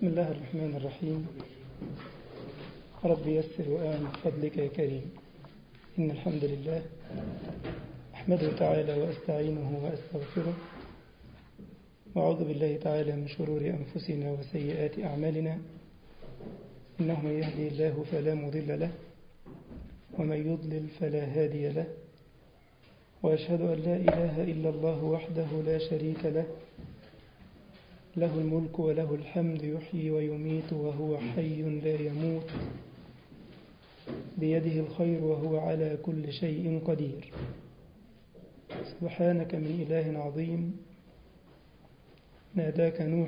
بسم الله الرحمن الرحيم رب يسر وأعن بفضلك يا كريم إن الحمد لله أحمده تعالى وأستعينه وأستغفره وأعوذ بالله تعالى من شرور أنفسنا وسيئات أعمالنا إنه من يهدي الله فلا مضل له ومن يضلل فلا هادي له وأشهد أن لا إله إلا الله وحده لا شريك له له الملك وله الحمد يحيي ويميت وهو حي لا يموت بيده الخير وهو على كل شيء قدير سبحانك من إله عظيم ناداك نوح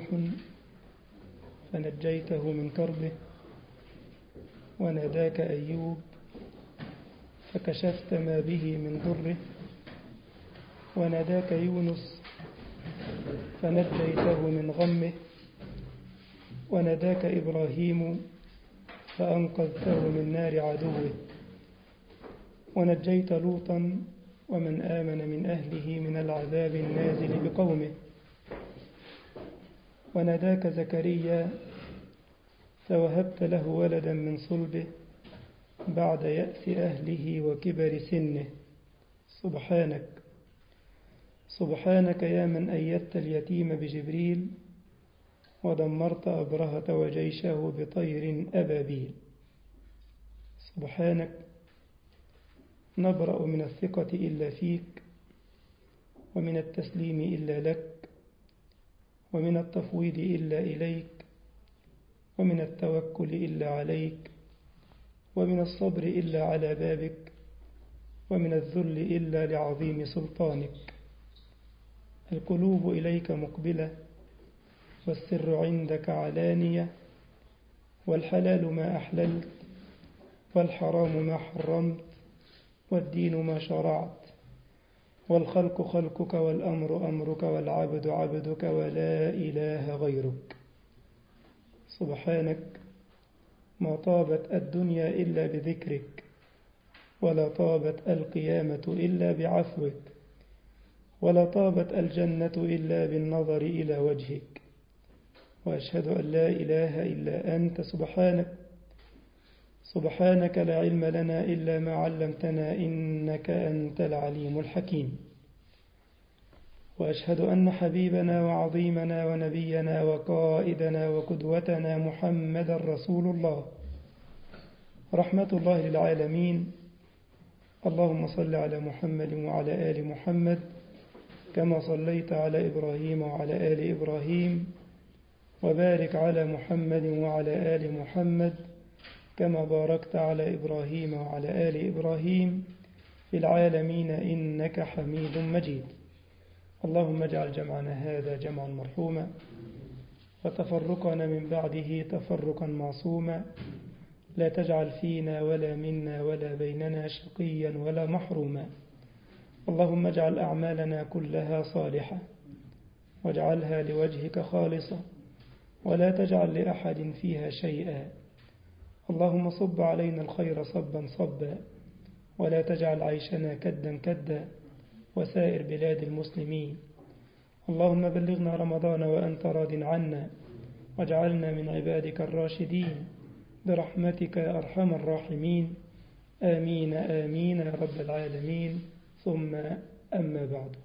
فنجيته من كربه وناداك أيوب فكشفت ما به من ضره وناداك يونس فنجيته من غمه وناداك إبراهيم فأنقذته من نار عدوه ونجيت لوطا ومن آمن من أهله من العذاب النازل بقومه وناداك زكريا فوهبت له ولدا من صلبه بعد يأس أهله وكبر سنه سبحانك سبحانك يا من أيدت اليتيم بجبريل ودمرت أبرهة وجيشه بطير أبابيل سبحانك نبرأ من الثقة إلا فيك ومن التسليم إلا لك ومن التفويض إلا إليك ومن التوكل إلا عليك ومن الصبر إلا على بابك ومن الذل إلا لعظيم سلطانك القلوب إليك مقبلة والسر عندك علانية والحلال ما أحللت والحرام ما حرمت والدين ما شرعت والخلق خلقك والأمر أمرك والعبد عبدك ولا إله غيرك سبحانك ما طابت الدنيا إلا بذكرك ولا طابت القيامة إلا بعفوك ولا طابت الجنة إلا بالنظر إلى وجهك وأشهد أن لا إله إلا أنت سبحانك سبحانك لا علم لنا إلا ما علمتنا إنك أنت العليم الحكيم وأشهد أن حبيبنا وعظيمنا ونبينا وقائدنا وقدوتنا محمد رسول الله رحمة الله للعالمين اللهم صل على محمد وعلى آل محمد كما صليت على إبراهيم وعلى آل إبراهيم وبارك على محمد وعلى آل محمد كما باركت على إبراهيم وعلى آل إبراهيم في العالمين إنك حميد مجيد اللهم اجعل جمعنا هذا جمعا مرحوما وتفرقنا من بعده تفرقا معصوما لا تجعل فينا ولا منا ولا بيننا شقيا ولا محروما اللهم اجعل أعمالنا كلها صالحة واجعلها لوجهك خالصة ولا تجعل لأحد فيها شيئا اللهم صب علينا الخير صبا صبا ولا تجعل عيشنا كدا كدا وسائر بلاد المسلمين اللهم بلغنا رمضان وأنت راض عنا واجعلنا من عبادك الراشدين برحمتك يا أرحم الراحمين آمين آمين يا رب العالمين ثم أما بعد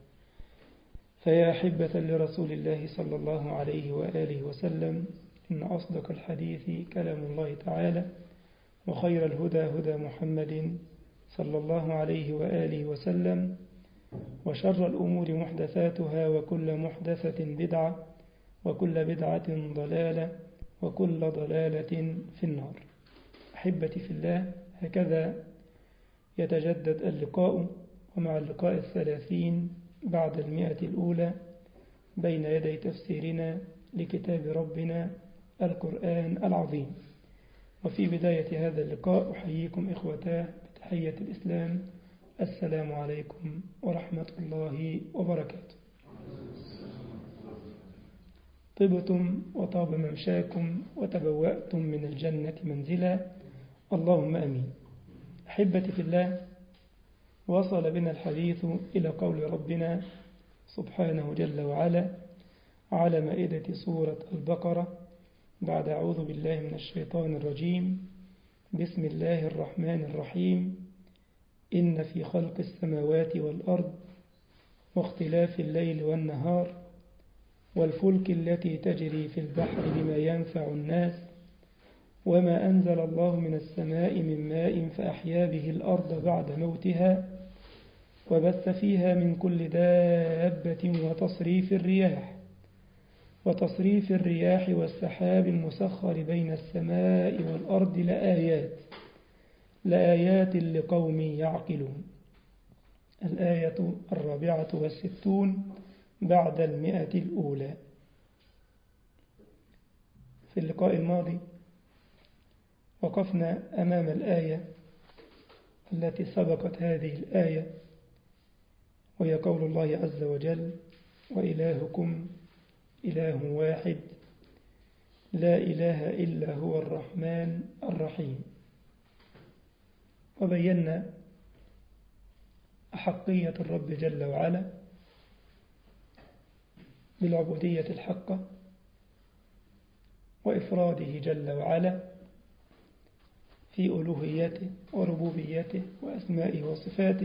فيا أحبة لرسول الله صلى الله عليه وآله وسلم إن أصدق الحديث كلام الله تعالى وخير الهدى هدى محمد صلى الله عليه وآله وسلم وشر الأمور محدثاتها وكل محدثة بدعة وكل بدعة ضلالة وكل ضلالة في النار أحبتي في الله هكذا يتجدد اللقاء ومع اللقاء الثلاثين بعد المئة الأولى بين يدي تفسيرنا لكتاب ربنا القرآن العظيم وفي بداية هذا اللقاء أحييكم إخوتاه بتحية الإسلام السلام عليكم ورحمة الله وبركاته طبتم وطاب ممشاكم وتبوأتم من الجنة منزلا اللهم أمين أحبتي في الله وصل بنا الحديث إلى قول ربنا سبحانه جل وعلا على مائدة سورة البقرة بعد أعوذ بالله من الشيطان الرجيم بسم الله الرحمن الرحيم إن في خلق السماوات والأرض واختلاف الليل والنهار والفلك التي تجري في البحر بما ينفع الناس وما أنزل الله من السماء من ماء فأحيا به الأرض بعد موتها وبث فيها من كل دابة وتصريف الرياح وتصريف الرياح والسحاب المسخر بين السماء والأرض لآيات لآيات لقوم يعقلون الآية الرابعة والستون بعد المئة الأولى في اللقاء الماضي وقفنا أمام الآية التي سبقت هذه الآية وهي قول الله عز وجل وإلهكم إله واحد لا إله إلا هو الرحمن الرحيم وبينا أحقية الرب جل وعلا بالعبودية الحقة وإفراده جل وعلا في ألوهيته وربوبيته وأسمائه وصفاته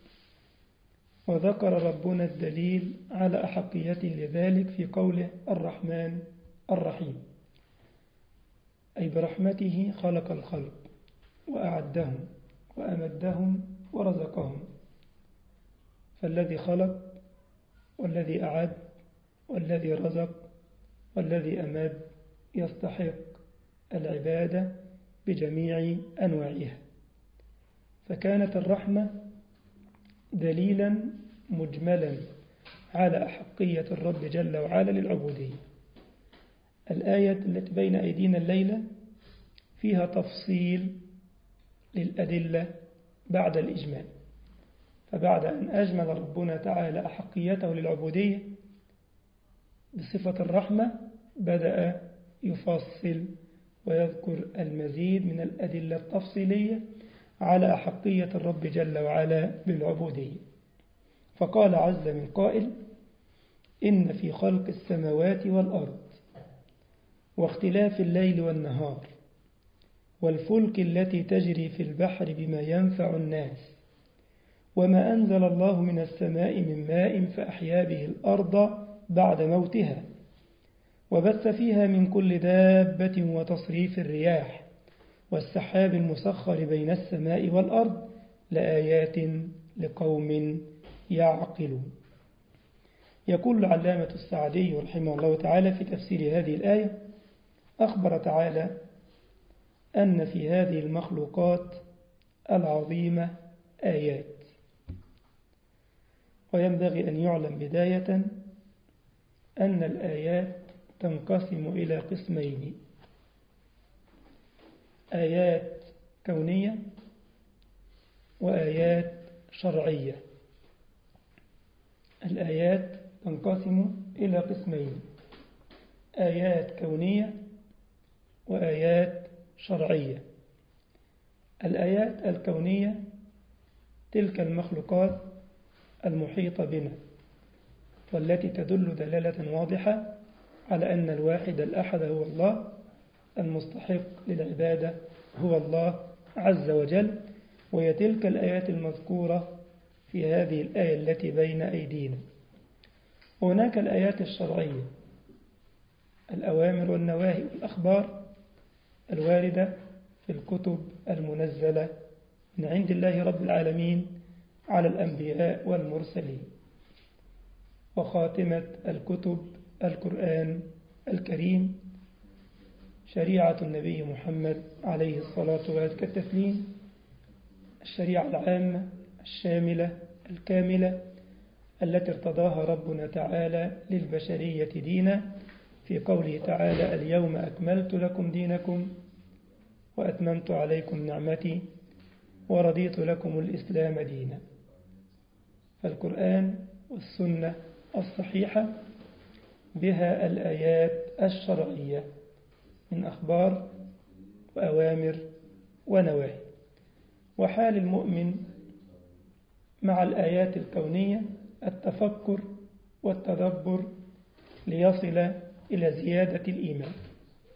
وذكر ربنا الدليل على أحقيته لذلك في قوله الرحمن الرحيم أي برحمته خلق الخلق وأعدهم وأمدهم ورزقهم فالذي خلق والذي أعد والذي رزق والذي أمد يستحق العبادة بجميع أنواعها فكانت الرحمة دليلا مجملا على أحقية الرب جل وعلا للعبودية الآية التي بين أيدينا الليلة فيها تفصيل للأدلة بعد الإجمال فبعد أن أجمل ربنا تعالى أحقيته للعبودية بصفة الرحمة بدأ يفصل ويذكر المزيد من الأدلة التفصيلية على أحقية الرب جل وعلا بالعبودية فقال عز من قائل إن في خلق السماوات والأرض واختلاف الليل والنهار والفلك التي تجري في البحر بما ينفع الناس وما أنزل الله من السماء من ماء فأحيا به الأرض بعد موتها وبث فيها من كل دابة وتصريف الرياح والسحاب المسخر بين السماء والأرض لآيات لقوم يعقلون يقول العلامة السعدي رحمه الله تعالى في تفسير هذه الآية أخبر تعالى أن في هذه المخلوقات العظيمة آيات وينبغي أن يعلم بداية أن الآيات تنقسم إلى قسمين آيات كونية وآيات شرعية الآيات تنقسم إلى قسمين آيات كونية وآيات شرعية الآيات الكونية تلك المخلوقات المحيطة بنا والتي تدل دلالة واضحة على أن الواحد الأحد هو الله المستحق للعبادة هو الله عز وجل وهي تلك الآيات المذكورة في هذه الآية التي بين أيدينا وهناك الآيات الشرعية الأوامر والنواهي والأخبار الواردة في الكتب المنزلة من عند الله رب العالمين على الأنبياء والمرسلين وخاتمة الكتب القرآن الكريم شريعة النبي محمد عليه الصلاة وأزكى التسليم الشريعة العامة الشاملة الكاملة التي ارتضاها ربنا تعالى للبشرية دينا في قوله تعالى اليوم أكملت لكم دينكم وأتممت عليكم نعمتي ورضيت لكم الإسلام دينا فالقرآن والسنة الصحيحة بها الآيات الشرعية من أخبار وأوامر ونواهي وحال المؤمن مع الآيات الكونية التفكر والتدبر ليصل إلى زيادة الإيمان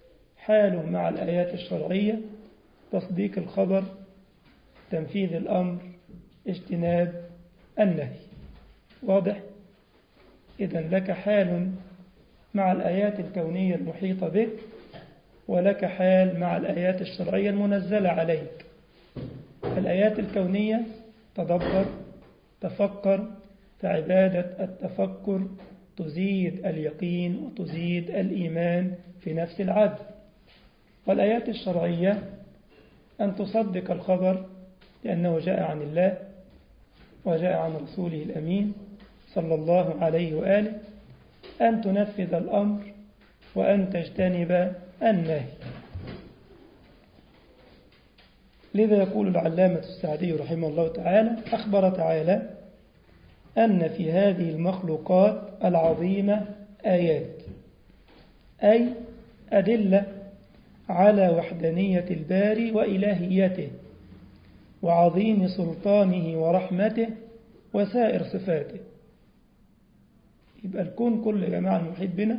حاله مع الآيات الشرعية تصديق الخبر تنفيذ الأمر اجتناب النهي واضح إذا لك حال مع الآيات الكونية المحيطة بك ولك حال مع الآيات الشرعية المنزلة عليك الآيات الكونية تدبر تفكر فعبادة التفكر تزيد اليقين وتزيد الإيمان في نفس العبد والآيات الشرعية أن تصدق الخبر لأنه جاء عن الله وجاء عن رسوله الأمين صلى الله عليه وآله أن تنفذ الأمر وأن تجتنب النهي لذا يقول العلامة السعدي رحمه الله تعالى أخبر تعالى أن في هذه المخلوقات العظيمة آيات أي أدلة على وحدانية الباري وإلهيته وعظيم سلطانه ورحمته وسائر صفاته يبقى الكون كل يا جماعة المحيط بنا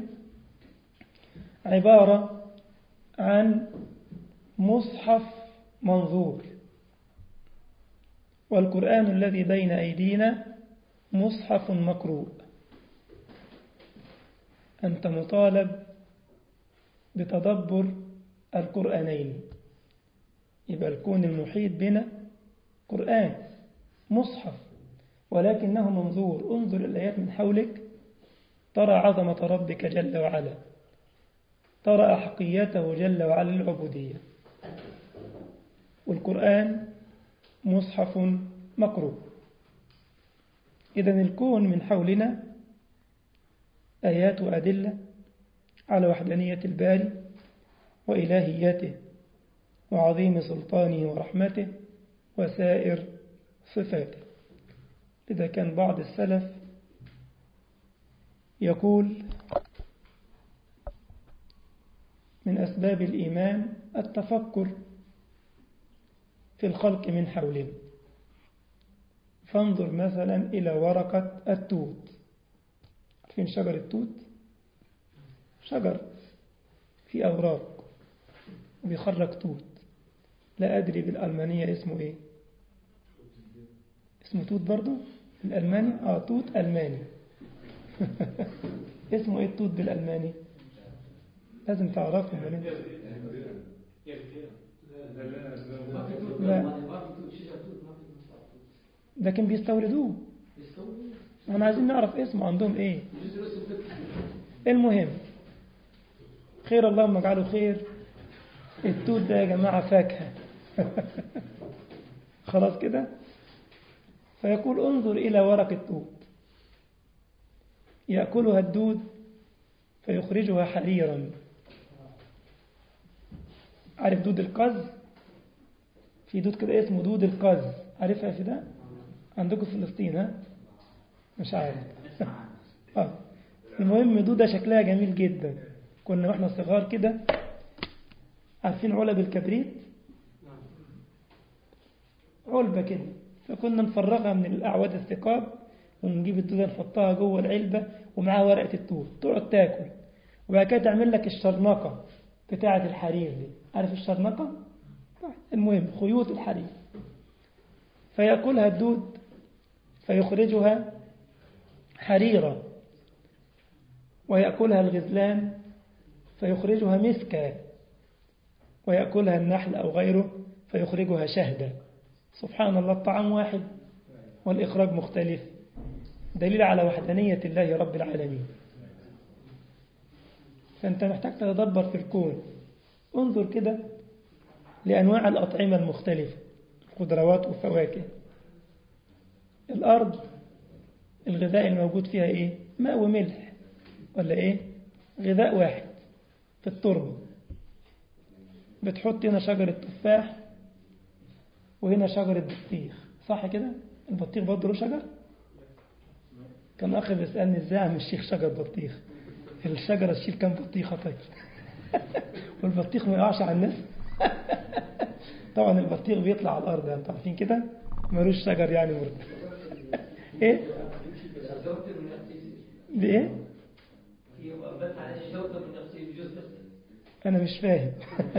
عبارة عن مصحف منظور والقرآن الذي بين أيدينا مصحف مقروء أنت مطالب بتدبر القرآنين يبقى الكون المحيط بنا قرآن مصحف ولكنه منظور انظر الآيات من حولك ترى عظمة ربك جل وعلا ترى أحقيته جل وعلا للعبودية والقرآن مصحف مقروء إذا الكون من حولنا آيات وأدلة على وحدانية الباري وإلهيته وعظيم سلطانه ورحمته وسائر صفاته إذا كان بعض السلف يقول من أسباب الإيمان التفكر في الخلق من حولنا فانظر مثلا إلى ورقة التوت عارفين شجر التوت شجر في أوراق وبيخرج توت لا أدري بالألمانية اسمه إيه اسمه توت برضو بالألماني آه توت ألماني اسمه إيه التوت بالألماني لازم تعرفه من لا لكن بيستوردوه احنا عايزين نعرف اسمه عندهم ايه المهم خير اللهم اجعله خير التوت ده يا جماعة فاكهة خلاص كده فيقول انظر إلى ورق التوت يأكلها الدود فيخرجها حريرا عارف دود القز في دود كده اسمه دود القز عارفها في ده عندكم في فلسطين ها مش عارف آه. المهم دودة شكلها جميل جدا كنا واحنا صغار كده عارفين علب الكبريت علبة كده فكنا نفرغها من الأعواد الثقاب ونجيب الدودة نحطها جوه العلبة ومعاها ورقة التوت تقعد تاكل وبعد كده تعمل لك الشرنقة بتاعة الحرير دي عارف الشرنقة؟ المهم خيوط الحرير فيأكلها الدود فيخرجها حريرا ويأكلها الغزلان فيخرجها مسكا ويأكلها النحل أو غيره فيخرجها شهدا سبحان الله الطعام واحد والإخراج مختلف دليل على وحدانية الله رب العالمين فأنت محتاج تتدبر في الكون انظر كده لأنواع الأطعمة المختلفة خضروات وفواكه الأرض الغذاء الموجود فيها إيه ماء وملح ولا إيه غذاء واحد في التربة بتحط هنا شجرة تفاح وهنا شجرة بطيخ صح كده البطيخ برضه له شجر كان أخي بيسألني إزاي عم الشيخ شجر بطيخ الشجرة تشيل كام بطيخة طيب والبطيخ ما يقعش على الناس طبعا البطيخ بيطلع على الأرض انتوا عارفين كده ملوش شجر يعني مرتفع ايه بايه أنا مش فاهم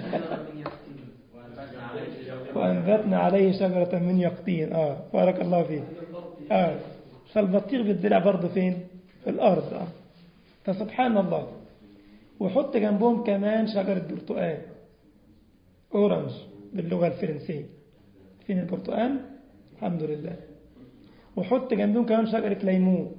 وأنبتنا عليه شجرة من يقطين آه بارك الله فيك آه فالبطيخ بيتزرع برضه فين في الأرض آه فسبحان الله وحط جنبهم كمان شجرة برتقال أورنج باللغة الفرنسية فين البرتقال الحمد لله وحط جنبهم كمان شجرة ليمون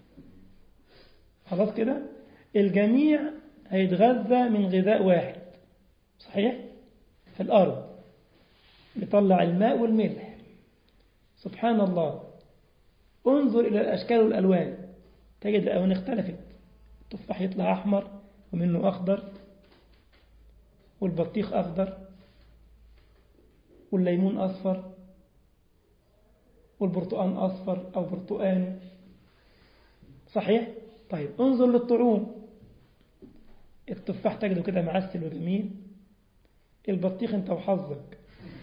خلاص كده الجميع هيتغذى من غذاء واحد صحيح في الأرض بيطلع الماء والملح سبحان الله انظر إلى الأشكال والألوان تجد الألوان اختلفت التفاح يطلع أحمر ومنه أخضر والبطيخ أخضر والليمون أصفر والبرتقان أصفر أو برتقاني صحيح؟ طيب انظر للطعوم التفاح تجده كده معسل وجميل البطيخ انت وحظك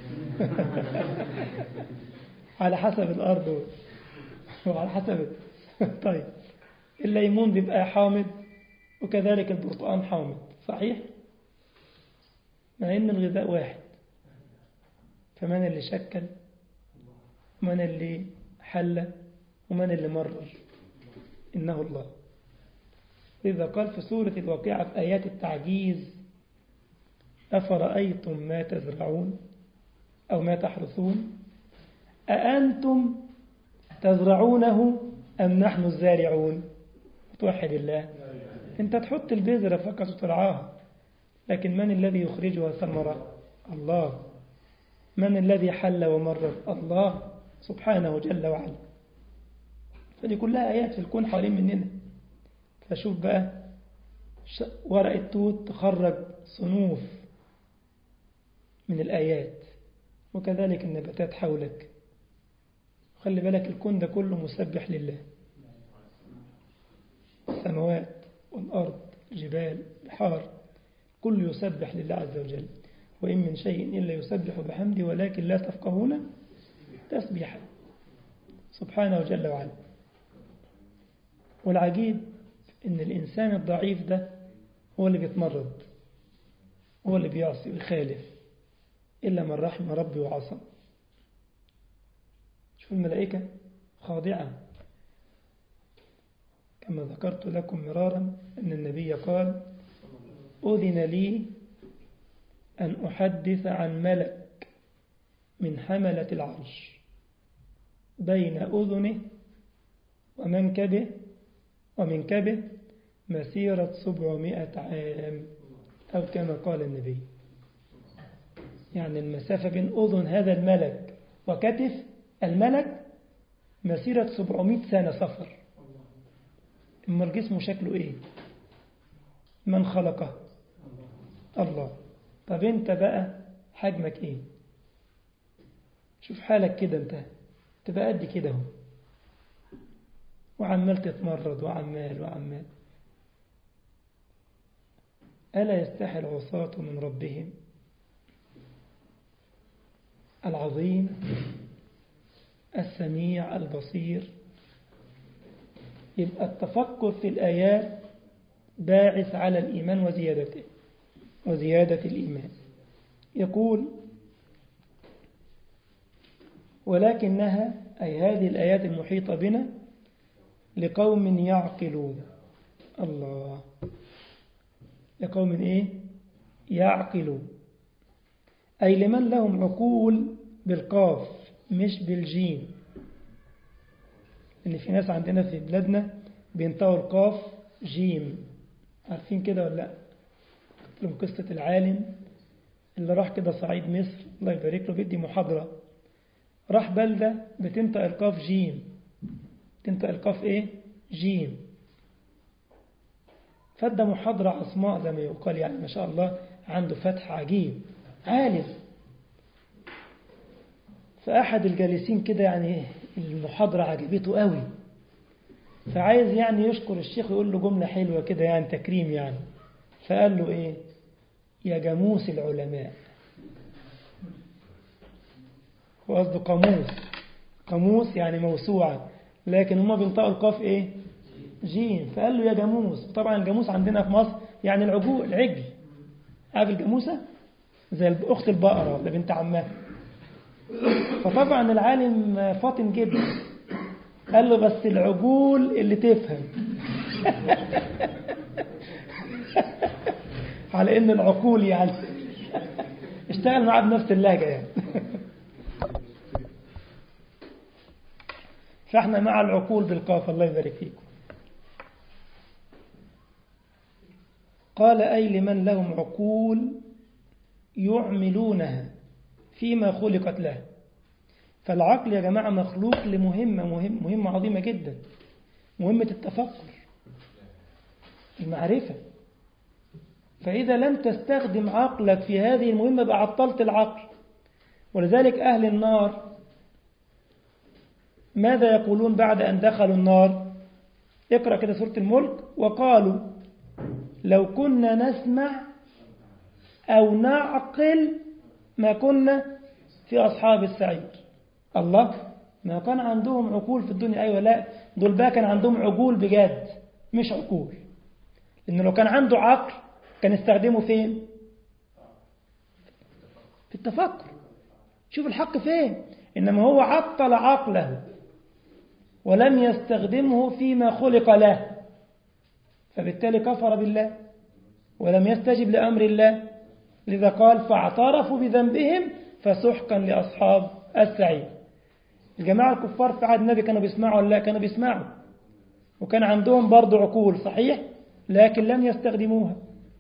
على حسب الأرض وعلى حسب طيب الليمون بيبقى حامض وكذلك البرتقان حامض صحيح؟ مع ان الغذاء واحد فمن اللي شكل ومن اللي حل ومن اللي مرر إنه الله إذا قال في سورة الواقعة في آيات التعجيز أفرأيتم ما تزرعون أو ما تحرثون أأنتم تزرعونه أم نحن الزارعون توحد الله أنت تحط البذرة فقط وترعاها لكن من الذي يخرجها ثمرة الله من الذي حل ومرر الله سبحانه جل وعلا فدي كلها آيات في الكون حوالين مننا فشوف بقى ورق التوت تخرج صنوف من الآيات وكذلك النباتات حولك خلي بالك الكون ده كله مسبح لله السماوات والأرض جبال بحار كله يسبح لله عز وجل وإن من شيء إلا يسبح بحمده ولكن لا تفقهون تسبيحا سبحانه جل وعلا والعجيب إن الإنسان الضعيف ده هو اللي بيتمرد هو اللي بيعصي ويخالف إلا من رحم ربي وعصى شوف الملائكة خاضعة كما ذكرت لكم مرارا أن النبي قال أذن لي أن أحدث عن ملك من حملة العرش بين أذنه ومنكبه ومنكبه مسيرة سبعمائة عام أو كما قال النبي يعني المسافة بين أذن هذا الملك وكتف الملك مسيرة سبعمائة سنة سفر أما الجسم شكله إيه من خلقه الله طب أنت بقى حجمك إيه شوف حالك كده أنت تبقى قد كده اهو وعمال تتمرد وعمال وعمال ألا يستحي العصاة من ربهم العظيم السميع البصير يبقى التفكر في الآيات باعث على الإيمان وزيادته وزيادة الإيمان يقول ولكنها أي هذه الآيات المحيطة بنا لقوم يعقلون الله لقوم إيه يعقلون أي لمن لهم عقول بالقاف مش بالجيم إن في ناس عندنا في بلادنا بينطقوا القاف جيم عارفين كده ولا لا لهم قصة العالم اللي راح كده صعيد مصر الله يبارك له بيدي محاضرة راح بلدة بتنطق القاف جيم تنطق القاف ايه جيم فادى محاضرة عصماء زي ما يقال يعني ما شاء الله عنده فتح عجيب عالم فأحد الجالسين كده يعني المحاضرة عجبته قوي فعايز يعني يشكر الشيخ يقول له جملة حلوة كده يعني تكريم يعني فقال له ايه يا جاموس العلماء هو قصده قاموس قاموس يعني موسوعة لكن هما بينطقوا القاف ايه جيم فقال له يا جاموس طبعا الجاموس عندنا في مصر يعني العجول العجل عارف الجاموسة زي أخت البقرة ولا بنت عمها فطبعا العالم فاطن جدا قال له بس العجول اللي تفهم على ان العقول يعني اشتغل معاه بنفس اللهجة يعني فاحنا مع العقول بالقاف الله يبارك فيكم قال أي لمن لهم عقول يعملونها فيما خلقت له فالعقل يا جماعة مخلوق لمهمة مهم مهمة عظيمة جدا مهمة التفكر المعرفة فإذا لم تستخدم عقلك في هذه المهمة بقى عطلت العقل ولذلك أهل النار ماذا يقولون بعد أن دخلوا النار اقرأ كده سورة الملك وقالوا لو كنا نسمع أو نعقل ما كنا في أصحاب السعير الله ما كان عندهم عقول في الدنيا أيوة لا دول بقى كان عندهم عقول بجد مش عقول لأنه لو كان عنده عقل كان يستخدمه فين في التفكر شوف الحق فين إنما هو عطل عقله ولم يستخدمه فيما خلق له فبالتالي كفر بالله ولم يستجب لأمر الله لذا قال فاعترفوا بذنبهم فسحقا لأصحاب السعير الجماعة الكفار في عهد النبي كانوا بيسمعوا ولا لا كانوا بيسمعوا وكان عندهم برضو عقول صحيح لكن لم يستخدموها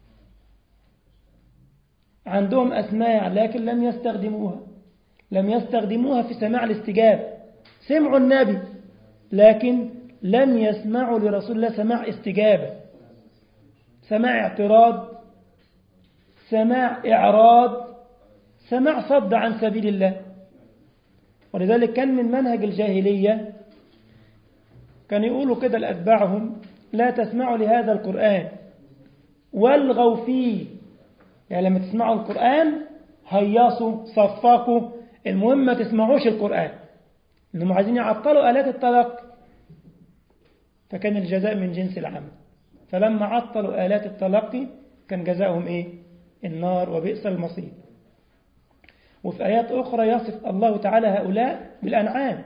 عندهم أسماع لكن لم يستخدموها لم يستخدموها في سماع الاستجابة سمعوا النبي لكن لم يسمعوا لرسول الله سماع استجابة سماع اعتراض سماع إعراض سماع صد عن سبيل الله ولذلك كان من منهج الجاهلية كان يقولوا كده لأتباعهم لا تسمعوا لهذا القرآن والغوا فيه يعني لما تسمعوا القرآن هيصوا صفقوا المهم ما تسمعوش القرآن إنهم عايزين يعطلوا آلات التلقي فكان الجزاء من جنس العمل فلما عطلوا آلات التلقي كان جزاؤهم إيه النار وبئس المصير وفي آيات أخرى يصف الله تعالى هؤلاء بالأنعام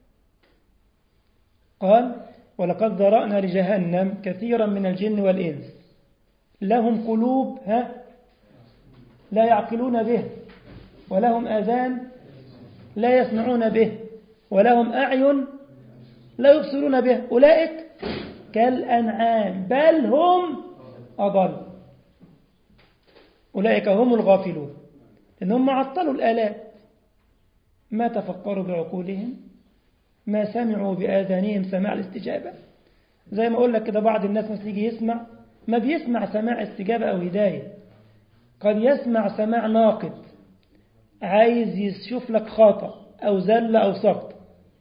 قال ولقد ذرأنا لجهنم كثيرا من الجن والإنس لهم قلوب ها لا يعقلون به ولهم آذان لا يسمعون به ولهم أعين لا يبصرون به أولئك كالأنعام بل هم أضل أولئك هم الغافلون لأنهم عطلوا الآلات ما تفكروا بعقولهم ما سمعوا بآذانهم سماع الاستجابة زي ما أقول لك كده بعض الناس مثل يجي يسمع ما بيسمع سماع استجابة أو هداية قد يسمع سماع ناقد عايز يشوف لك خطأ أو زلة أو سقط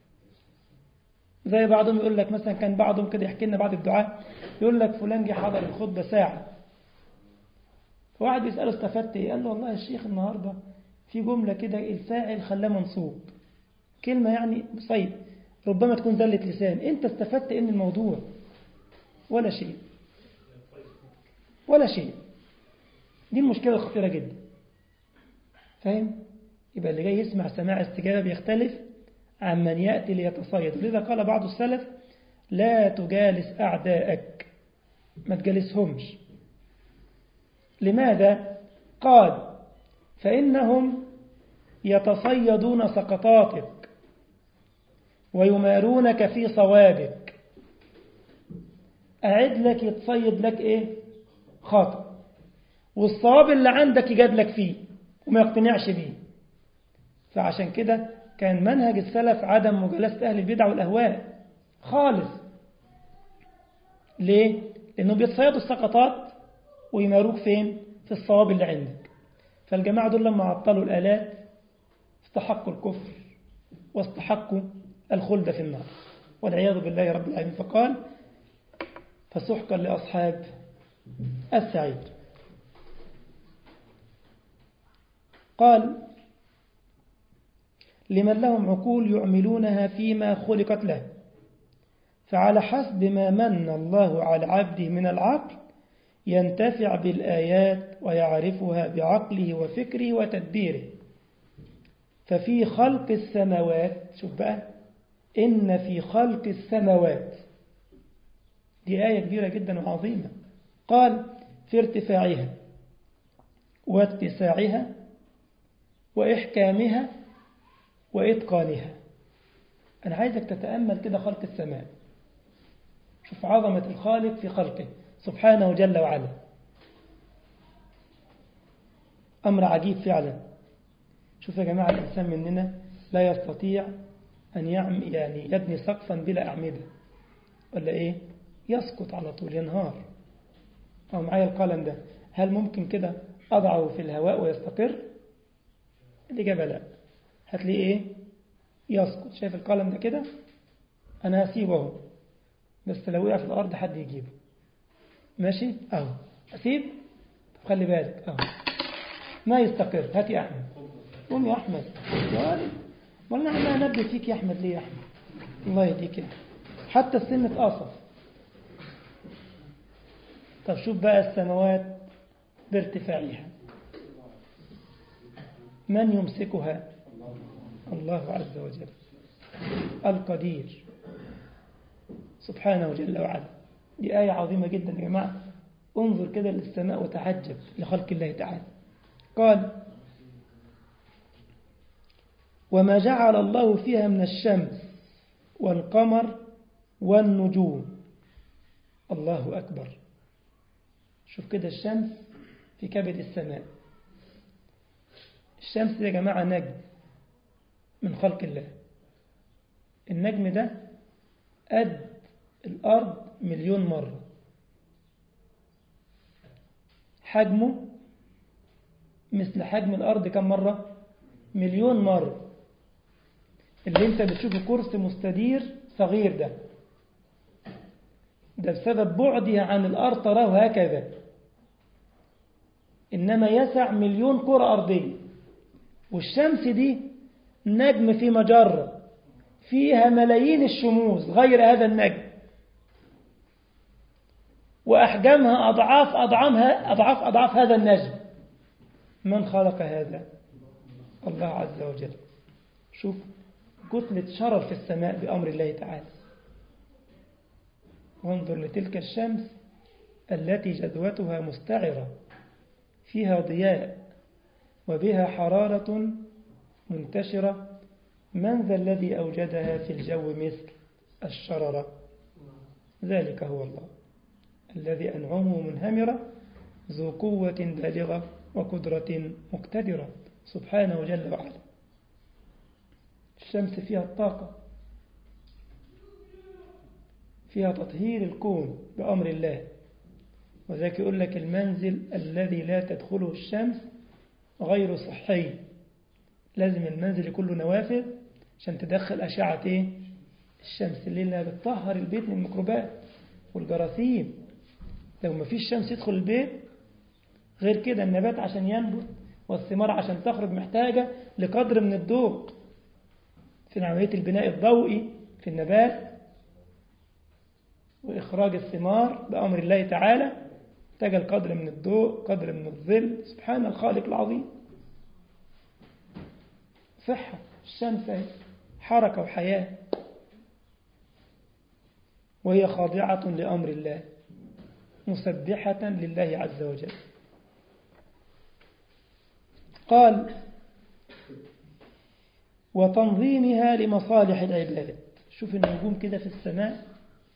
زي بعضهم يقول لك مثلا كان بعضهم كده يحكي لنا بعض الدعاء يقول لك فلان جه حضر الخطبة ساعة فواحد بيسأله استفدت ايه؟ قال له والله يا شيخ النهارده في جملة كده الفاعل خلاه منصوب كلمة يعني صيب ربما تكون زلة لسان انت استفدت ايه من الموضوع ولا شيء ولا شيء دي المشكلة الخطيرة جدا فاهم يبقى اللي جاي يسمع سماع استجابة بيختلف عن من يأتي ليتصيد لذا قال بعض السلف لا تجالس أعداءك ما تجالسهمش لماذا؟ قال فإنهم يتصيدون سقطاتك ويمارونك في صوابك أعد لك يتصيد لك إيه؟ خطأ والصواب اللي عندك يجاد لك فيه وما يقتنعش بيه فعشان كده كان منهج السلف عدم مجالسة أهل البدع والأهواء خالص ليه؟ لأنهم بيتصيدوا السقطات ويماروك فين؟ في الصواب اللي عندك فالجماعة دول لما عطلوا الآلات استحقوا الكفر واستحقوا الخلد في النار والعياذ بالله رب العالمين فقال فسحقا لأصحاب السعيد قال لمن لهم عقول يعملونها فيما خلقت له فعلى حسب ما من الله على عبده من العقل ينتفع بالآيات ويعرفها بعقله وفكره وتدبيره ففي خلق السماوات شوف بقى إن في خلق السماوات دي آية كبيرة جدا وعظيمة قال في ارتفاعها واتساعها وإحكامها وإتقانها أنا عايزك تتأمل كده خلق السماء شوف عظمة الخالق في خلقه سبحانه جل وعلا أمر عجيب فعلا شوف يا جماعة الإنسان مننا لا يستطيع أن يعم يعني يبني سقفا بلا أعمدة ولا إيه يسقط على طول ينهار أو معايا القلم ده هل ممكن كده أضعه في الهواء ويستقر الإجابة لا هتلاقيه إيه يسقط شايف القلم ده كده أنا هسيبه بس لو وقع في الأرض حد يجيبه ماشي أهو أسيب طب خلي بالك أهو ما يستقر هات يا أحمد قوم يا أحمد يا والد والله أنا أنبه فيك يا أحمد ليه يا أحمد الله يهديك يا أحمد حتى السن اتقصف طب شوف بقى السماوات بارتفاعها من يمسكها الله عز وجل القدير سبحانه جل وعلا دي آية عظيمة جدا يا جماعة انظر كده للسماء وتعجب لخلق الله تعالى قال وما جعل الله فيها من الشمس والقمر والنجوم الله أكبر شوف كده الشمس في كبد السماء الشمس يا جماعة نجم من خلق الله النجم ده قد الأرض مليون مرة حجمه مثل حجم الأرض كم مرة مليون مرة اللي انت بتشوفه كرسي مستدير صغير ده ده بسبب بعدها عن الأرض تراه هكذا إنما يسع مليون كرة أرضية والشمس دي نجم في مجرة فيها ملايين الشموس غير هذا النجم وأحجامها أضعاف أضعافها أضعاف أضعاف هذا النجم من خلق هذا الله عز وجل شوف كتلة شرر في السماء بأمر الله تعالى وانظر لتلك الشمس التي جذوتها مستعرة فيها ضياء وبها حرارة منتشرة من ذا الذي أوجدها في الجو مثل الشررة ذلك هو الله الذي أنعمه منهمرة ذو قوة بالغة وقدرة مقتدرة سبحانه جل وعلا الشمس فيها الطاقة فيها تطهير الكون بأمر الله وذلك يقول لك المنزل الذي لا تدخله الشمس غير صحي لازم المنزل يكون له نوافذ عشان تدخل أشعة إيه؟ الشمس اللي لها بتطهر البيت من الميكروبات والجراثيم لو ما فيش شمس يدخل البيت غير كده النبات عشان ينبت والثمار عشان تخرج محتاجة لقدر من الضوء في عملية البناء الضوئي في النبات وإخراج الثمار بأمر الله تعالى محتاجة القدر من الضوء قدر من الظل سبحان الخالق العظيم صحة الشمس حركة وحياة وهي خاضعة لأمر الله مسبحة لله عز وجل قال وتنظيمها لمصالح العباد شوف النجوم كده في السماء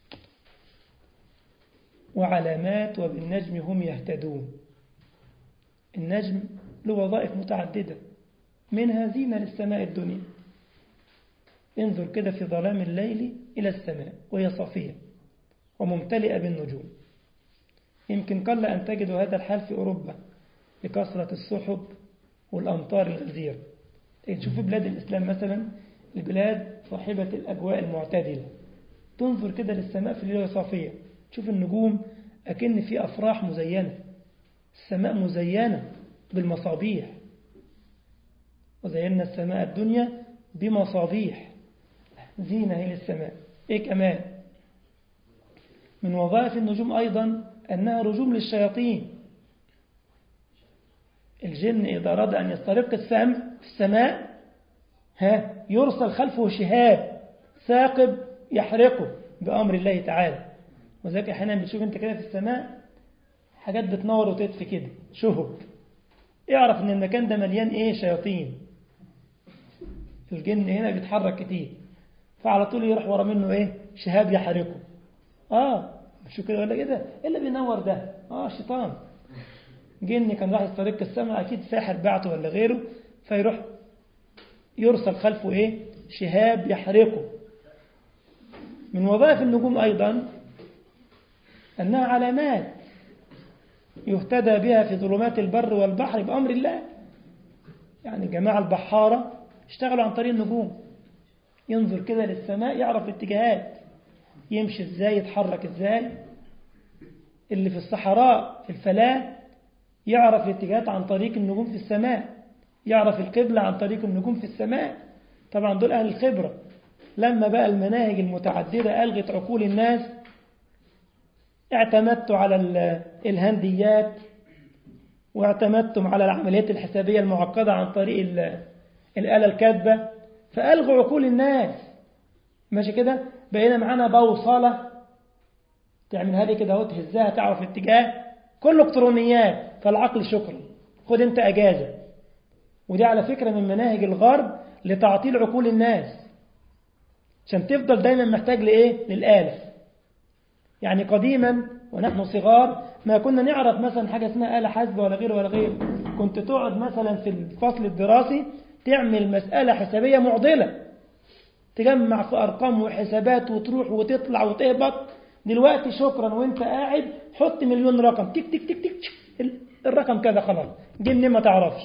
وعلامات وبالنجم هم يهتدون النجم له وظائف متعددة منها زينة للسماء الدنيا انظر كده في ظلام الليل إلى السماء وهي صافية وممتلئة بالنجوم يمكن قل أن تجد هذا الحال في أوروبا لكثرة السحب والأمطار الغزيرة تشوف في بلاد الإسلام مثلا البلاد صاحبة الأجواء المعتدلة تنظر كده للسماء في الليلة صافية تشوف النجوم أكن في أفراح مزينة السماء مزينة بالمصابيح وزينا السماء الدنيا بمصابيح زينة هي للسماء إيه كمان من وظائف النجوم أيضا أنها رجوم للشياطين الجن إذا أراد أن يسترق السهم في السماء ها يرسل خلفه شهاب ثاقب يحرقه بأمر الله تعالى وذلك أحيانا بتشوف أنت كده في السماء حاجات بتنور وتطفي كده شهب اعرف ان المكان ده مليان ايه شياطين الجن هنا بيتحرك كتير فعلى طول يروح ورا منه ايه شهاب يحرقه اه شو كده ولا كده ايه اللي بينور ده اه شيطان جن كان راح يسترق السماء اكيد ساحر بعته ولا غيره فيروح يرسل خلفه ايه شهاب يحرقه من وظائف النجوم ايضا انها علامات يهتدى بها في ظلمات البر والبحر بأمر الله يعني جماعة البحارة اشتغلوا عن طريق النجوم ينظر كده للسماء يعرف الاتجاهات يمشي ازاي يتحرك ازاي اللي في الصحراء في الفلاة يعرف الاتجاهات عن طريق النجوم في السماء يعرف القبلة عن طريق النجوم في السماء طبعا دول أهل الخبرة لما بقى المناهج المتعددة ألغت عقول الناس اعتمدت على الهنديات واعتمدتم على العمليات الحسابية المعقدة عن طريق الآلة الكاتبة فألغوا عقول الناس ماشي كده بقينا معانا بوصلة تعملها لي كده اهو تهزها تعرف الاتجاه كله الكترونيات فالعقل شكرا خد انت اجازه ودي على فكره من مناهج الغرب لتعطيل عقول الناس عشان تفضل دايما محتاج لايه للالف يعني قديما ونحن صغار ما كنا نعرف مثلا حاجه اسمها اله حاسبه ولا غيره ولا غيره كنت تقعد مثلا في الفصل الدراسي تعمل مساله حسابيه معضله تجمع في ارقام وحسابات وتروح وتطلع وتهبط دلوقتي شكرا وانت قاعد حط مليون رقم تك تك تك تك الرقم كذا خلاص دي منين ما تعرفش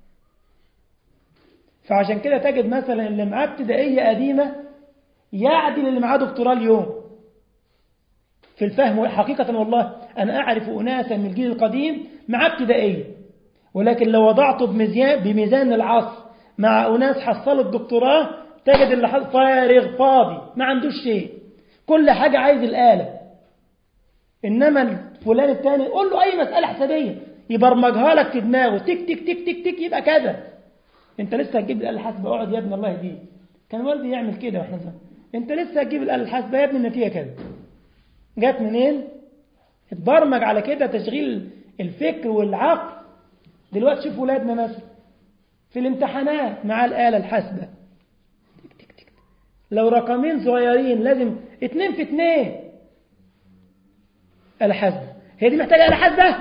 فعشان كده تجد مثلا اللي معاه ابتدائيه قديمه يعدل اللي معاه دكتوراه اليوم في الفهم حقيقة والله أنا أعرف أناسا من الجيل القديم مع ابتدائية ولكن لو وضعته بميزان, بميزان العصر مع أناس حصلوا الدكتوراه تجد اللي فارغ فاضي ما عندوش شيء كل حاجة عايز الآلة إنما فلان التاني قول له أي مسألة حسابية يبرمجها لك في دماغه تك تك تك تك تك يبقى كذا أنت لسه هتجيب الآلة الحاسبة اقعد يا ابن الله يهديك كان والدي يعمل كده واحنا زمان أنت لسه هتجيب الآلة الحاسبة يا ابن النتيجة كذا جت منين؟ اتبرمج على كده تشغيل الفكر والعقل دلوقتي شوف ولادنا مثلا في الامتحانات مع الآلة الحاسبة لو رقمين صغيرين لازم اتنين في اتنين آلة حاسبة هي دي محتاجة آلة حاسبة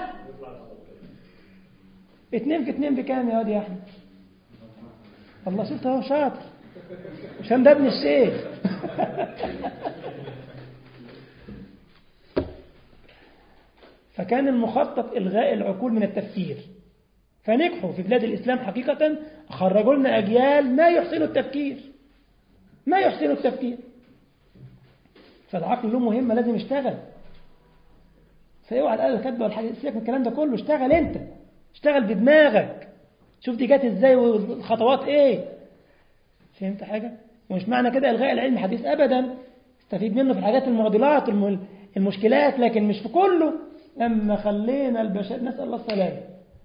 اتنين في اتنين بكام يا واد يا أحمد الله شفت اهو شاطر عشان ده ابن الشيخ فكان المخطط إلغاء العقول من التفكير فنجحوا في بلاد الإسلام حقيقة خرجوا لنا أجيال ما يحسنوا التفكير ما يحسنوا التفكير فالعقل له مهمة لازم يشتغل فاوعى الآلة الكاتبة والحاجة سيبك من الكلام ده كله اشتغل أنت اشتغل بدماغك شوف دي جت ازاي والخطوات ايه فهمت حاجة ومش معنى كده إلغاء العلم حديث أبدا استفيد منه في الحاجات المعضلات المشكلات لكن مش في كله لما خلينا البشر نسأل الله السلامة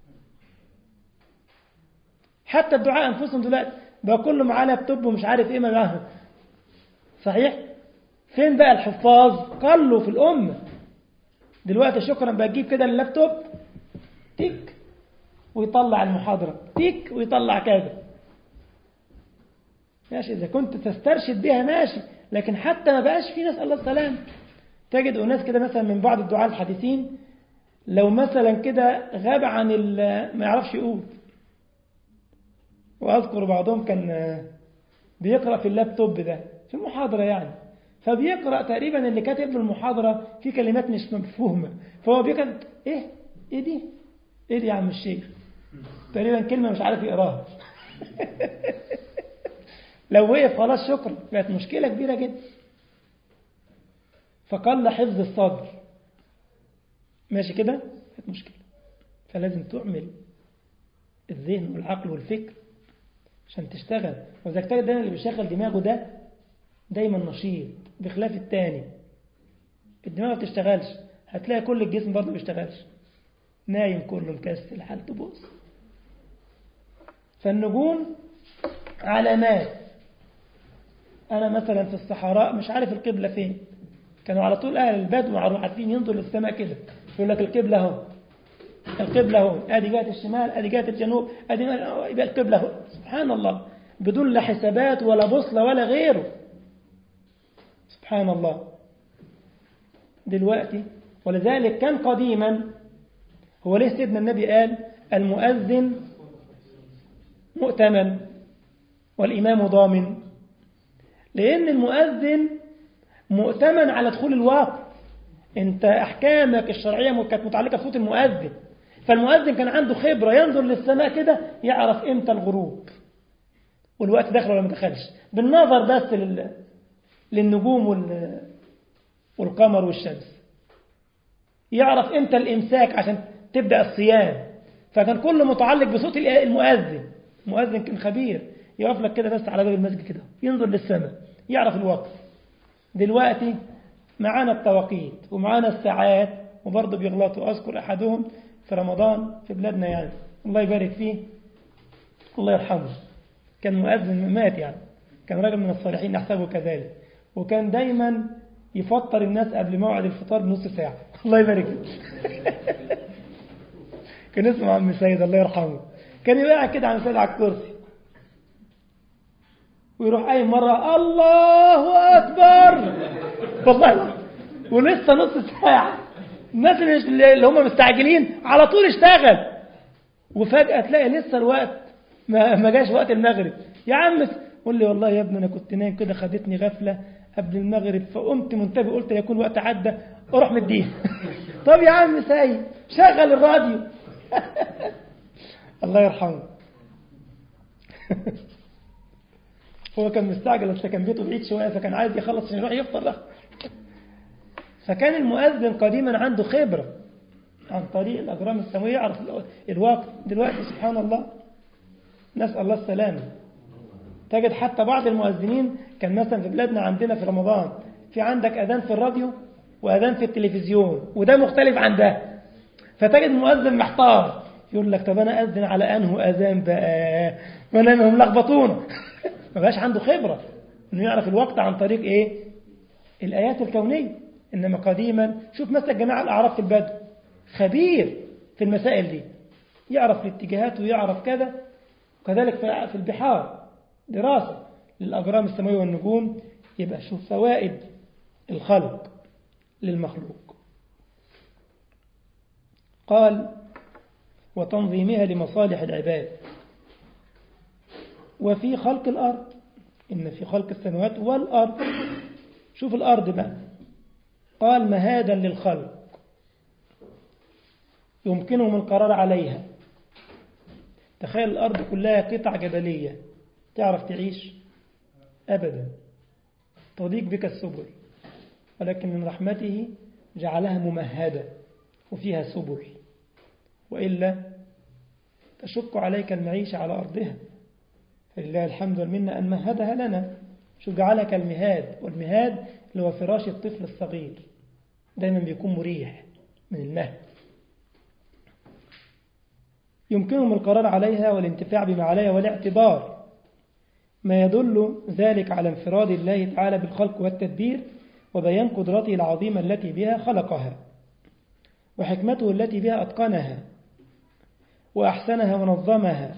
حتى الدعاء أنفسهم دلوقتي بقى كله معاه لابتوب ومش عارف إيه معاه صحيح فين بقى الحفاظ قالوا في الأمة دلوقتي شكرا بجيب كده اللابتوب تيك ويطلع المحاضرة تيك ويطلع كذا ماشي إذا كنت تسترشد بها ماشي لكن حتى ما بقاش في ناس الله السلام تجد أناس كده مثلا من بعض الدعاء الحديثين لو مثلا كده غاب عن ما يعرفش يقول وأذكر بعضهم كان بيقرأ في اللابتوب ده في المحاضرة يعني فبيقرأ تقريبا اللي كاتب له المحاضرة في كلمات مش مفهومة فهو بيكتب إيه إيه دي إيه دي يا عم الشيخ تقريبا كلمة مش عارف يقراها لو وقف خلاص شكرا بقت مشكلة كبيرة جدا فقل حفظ الصدر ماشي كده كانت مشكلة فلازم تعمل الذهن والعقل والفكر عشان تشتغل وإذا تجد دايما اللي بيشغل دماغه ده دايما نشيط بخلاف التاني الدماغ ما بتشتغلش هتلاقي كل الجسم برضه ما بيشتغلش نايم كله مكسل حالته بوس فالنجوم علامات أنا مثلا في الصحراء مش عارف القبلة فين كانوا على طول أهل البدو عارفين ينظر للسماء كده يقول لك القبلة اهو القبلة اهو ادي جهة الشمال ادي جهة الجنوب ادي يبقى القبلة اهو سبحان الله بدون لا حسابات ولا بوصلة ولا غيره سبحان الله دلوقتي ولذلك كان قديما هو ليه سيدنا النبي قال المؤذن مؤتمن والإمام ضامن لأن المؤذن مؤتمن على دخول الوقت انت أحكامك الشرعية كانت متعلقة بصوت المؤذن فالمؤذن كان عنده خبرة ينظر للسماء كده يعرف امتى الغروب والوقت دخل ولا ما دخلش بالنظر بس لل... للنجوم وال... والقمر والشمس يعرف امتى الامساك عشان تبدأ الصيام فكان كله متعلق بصوت المؤذن المؤذن كان خبير يقف لك كده بس على باب المسجد كده ينظر للسماء يعرف الوقت دلوقتي معانا التوقيت ومعانا الساعات وبرضه بيغلطوا أذكر أحدهم في رمضان في بلادنا يعني الله يبارك فيه الله يرحمه كان مؤذن مات يعني كان راجل من الصالحين أحسبه كذلك وكان دايما يفطر الناس قبل موعد الفطار بنص ساعة الله يبارك فيه كان اسمه عم سيد الله يرحمه كان يبقى قاعد كده عم سيد على الكرسي ويروح قايم مرة الله أكبر والله ولسه نص ساعة الناس اللي هم مستعجلين على طول اشتغل وفجأة تلاقي لسه الوقت ما, ما جاش وقت المغرب يا عم قول لي والله يا ابني انا كنت نايم كده خدتني غفلة قبل المغرب فقمت منتبه قلت يكون وقت عدى اروح مديه طب يا عم سايب شغل الراديو الله يرحمه هو كان مستعجل بس كان بيته بعيد شويه فكان عايز يخلص عشان يروح يفطر له فكان المؤذن قديما عنده خبره عن طريق الاجرام السماويه يعرف الوقت دلوقتي سبحان الله نسال الله السلامه تجد حتى بعض المؤذنين كان مثلا في بلادنا عندنا في رمضان في عندك اذان في الراديو واذان في التلفزيون وده مختلف عن ده فتجد المؤذن محتار يقول لك طب انا اذن على انه اذان بقى وانا هم لخبطونا ما بقاش عنده خبرة انه يعرف الوقت عن طريق ايه الايات الكونية انما قديما شوف مثلا جماعة الاعراف في البدو خبير في المسائل دي يعرف الاتجاهات ويعرف كذا وكذلك في البحار دراسة للأجرام السماوية والنجوم يبقى شوف فوائد الخلق للمخلوق قال وتنظيمها لمصالح العباد وفي خلق الأرض إن في خلق السماوات والأرض شوف الأرض بقى قال مهادا للخلق يمكنهم القرار عليها تخيل الأرض كلها قطع جبلية تعرف تعيش أبدا تضيق بك السبل ولكن من رحمته جعلها ممهدة وفيها سبل وإلا تشق عليك المعيشة على أرضها فلله الحمد والمنة أن مهدها لنا شو جعلها كالمهاد والمهاد اللي هو فراش الطفل الصغير دايما بيكون مريح من المهد يمكنهم القرار عليها والانتفاع بما عليها والاعتبار ما يدل ذلك على انفراد الله تعالى بالخلق والتدبير وبيان قدرته العظيمة التي بها خلقها وحكمته التي بها أتقنها وأحسنها ونظمها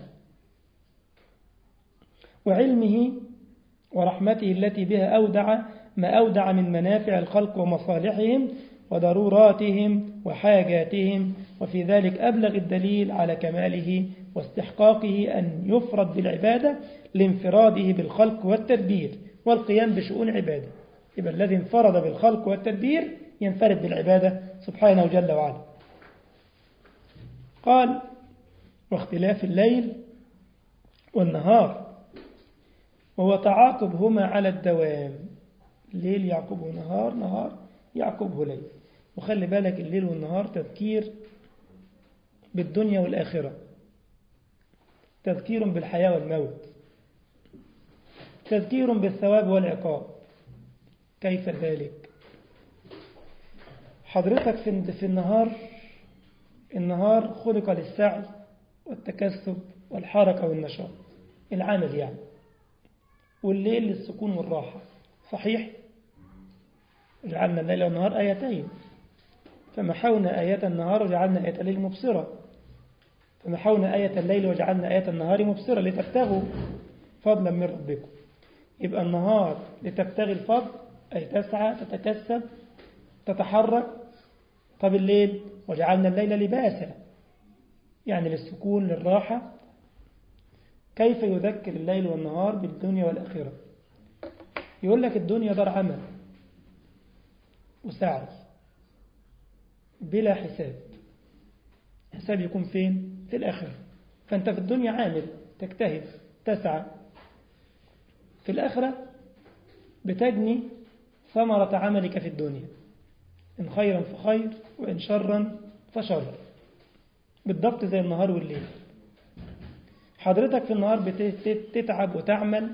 وعلمه ورحمته التي بها أودع ما أودع من منافع الخلق ومصالحهم وضروراتهم وحاجاتهم وفي ذلك أبلغ الدليل على كماله واستحقاقه أن يفرد بالعبادة لانفراده بالخلق والتدبير والقيام بشؤون عباده يبقى الذي انفرد بالخلق والتدبير ينفرد بالعبادة سبحانه جل وعلا قال واختلاف الليل والنهار وهو تعاقبهما على الدوام ليل يعقبه نهار نهار يعقبه ليل وخلي بالك الليل والنهار تذكير بالدنيا والآخرة تذكير بالحياة والموت تذكير بالثواب والعقاب كيف ذلك حضرتك في في النهار النهار خلق للسعي والتكسب والحركة والنشاط العمل يعني والليل للسكون والراحة صحيح جعلنا الليل والنهار آيتين فمحونا آيات النهار وجعلنا آية الليل مبصرة فمحونا آية الليل وجعلنا آية النهار مبصرة لتبتغوا فضلا من ربكم يبقى النهار لتبتغي الفضل أي تسعى تتكسب تتحرك طب الليل وجعلنا الليل لباسا يعني للسكون للراحة كيف يذكر الليل والنهار بالدنيا والآخرة يقول لك الدنيا دار عمل وسعي بلا حساب حساب يكون فين في الآخرة فأنت في الدنيا عامل تجتهد تسعى في الآخرة بتجني ثمرة عملك في الدنيا إن خيرا فخير وإن شرا فشر بالضبط زي النهار والليل حضرتك في النهار بتتعب وتعمل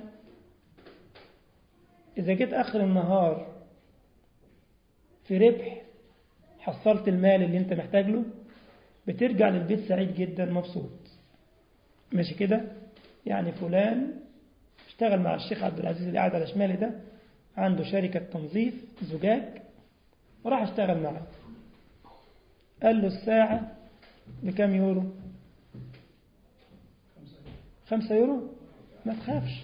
إذا جيت آخر النهار في ربح حصلت المال اللي انت محتاج له بترجع للبيت سعيد جدا مبسوط ماشي كده يعني فلان اشتغل مع الشيخ عبد العزيز اللي قاعد على شمالي ده عنده شركة تنظيف زجاج وراح اشتغل معاه قال له الساعة بكام يورو خمسة يورو ما تخافش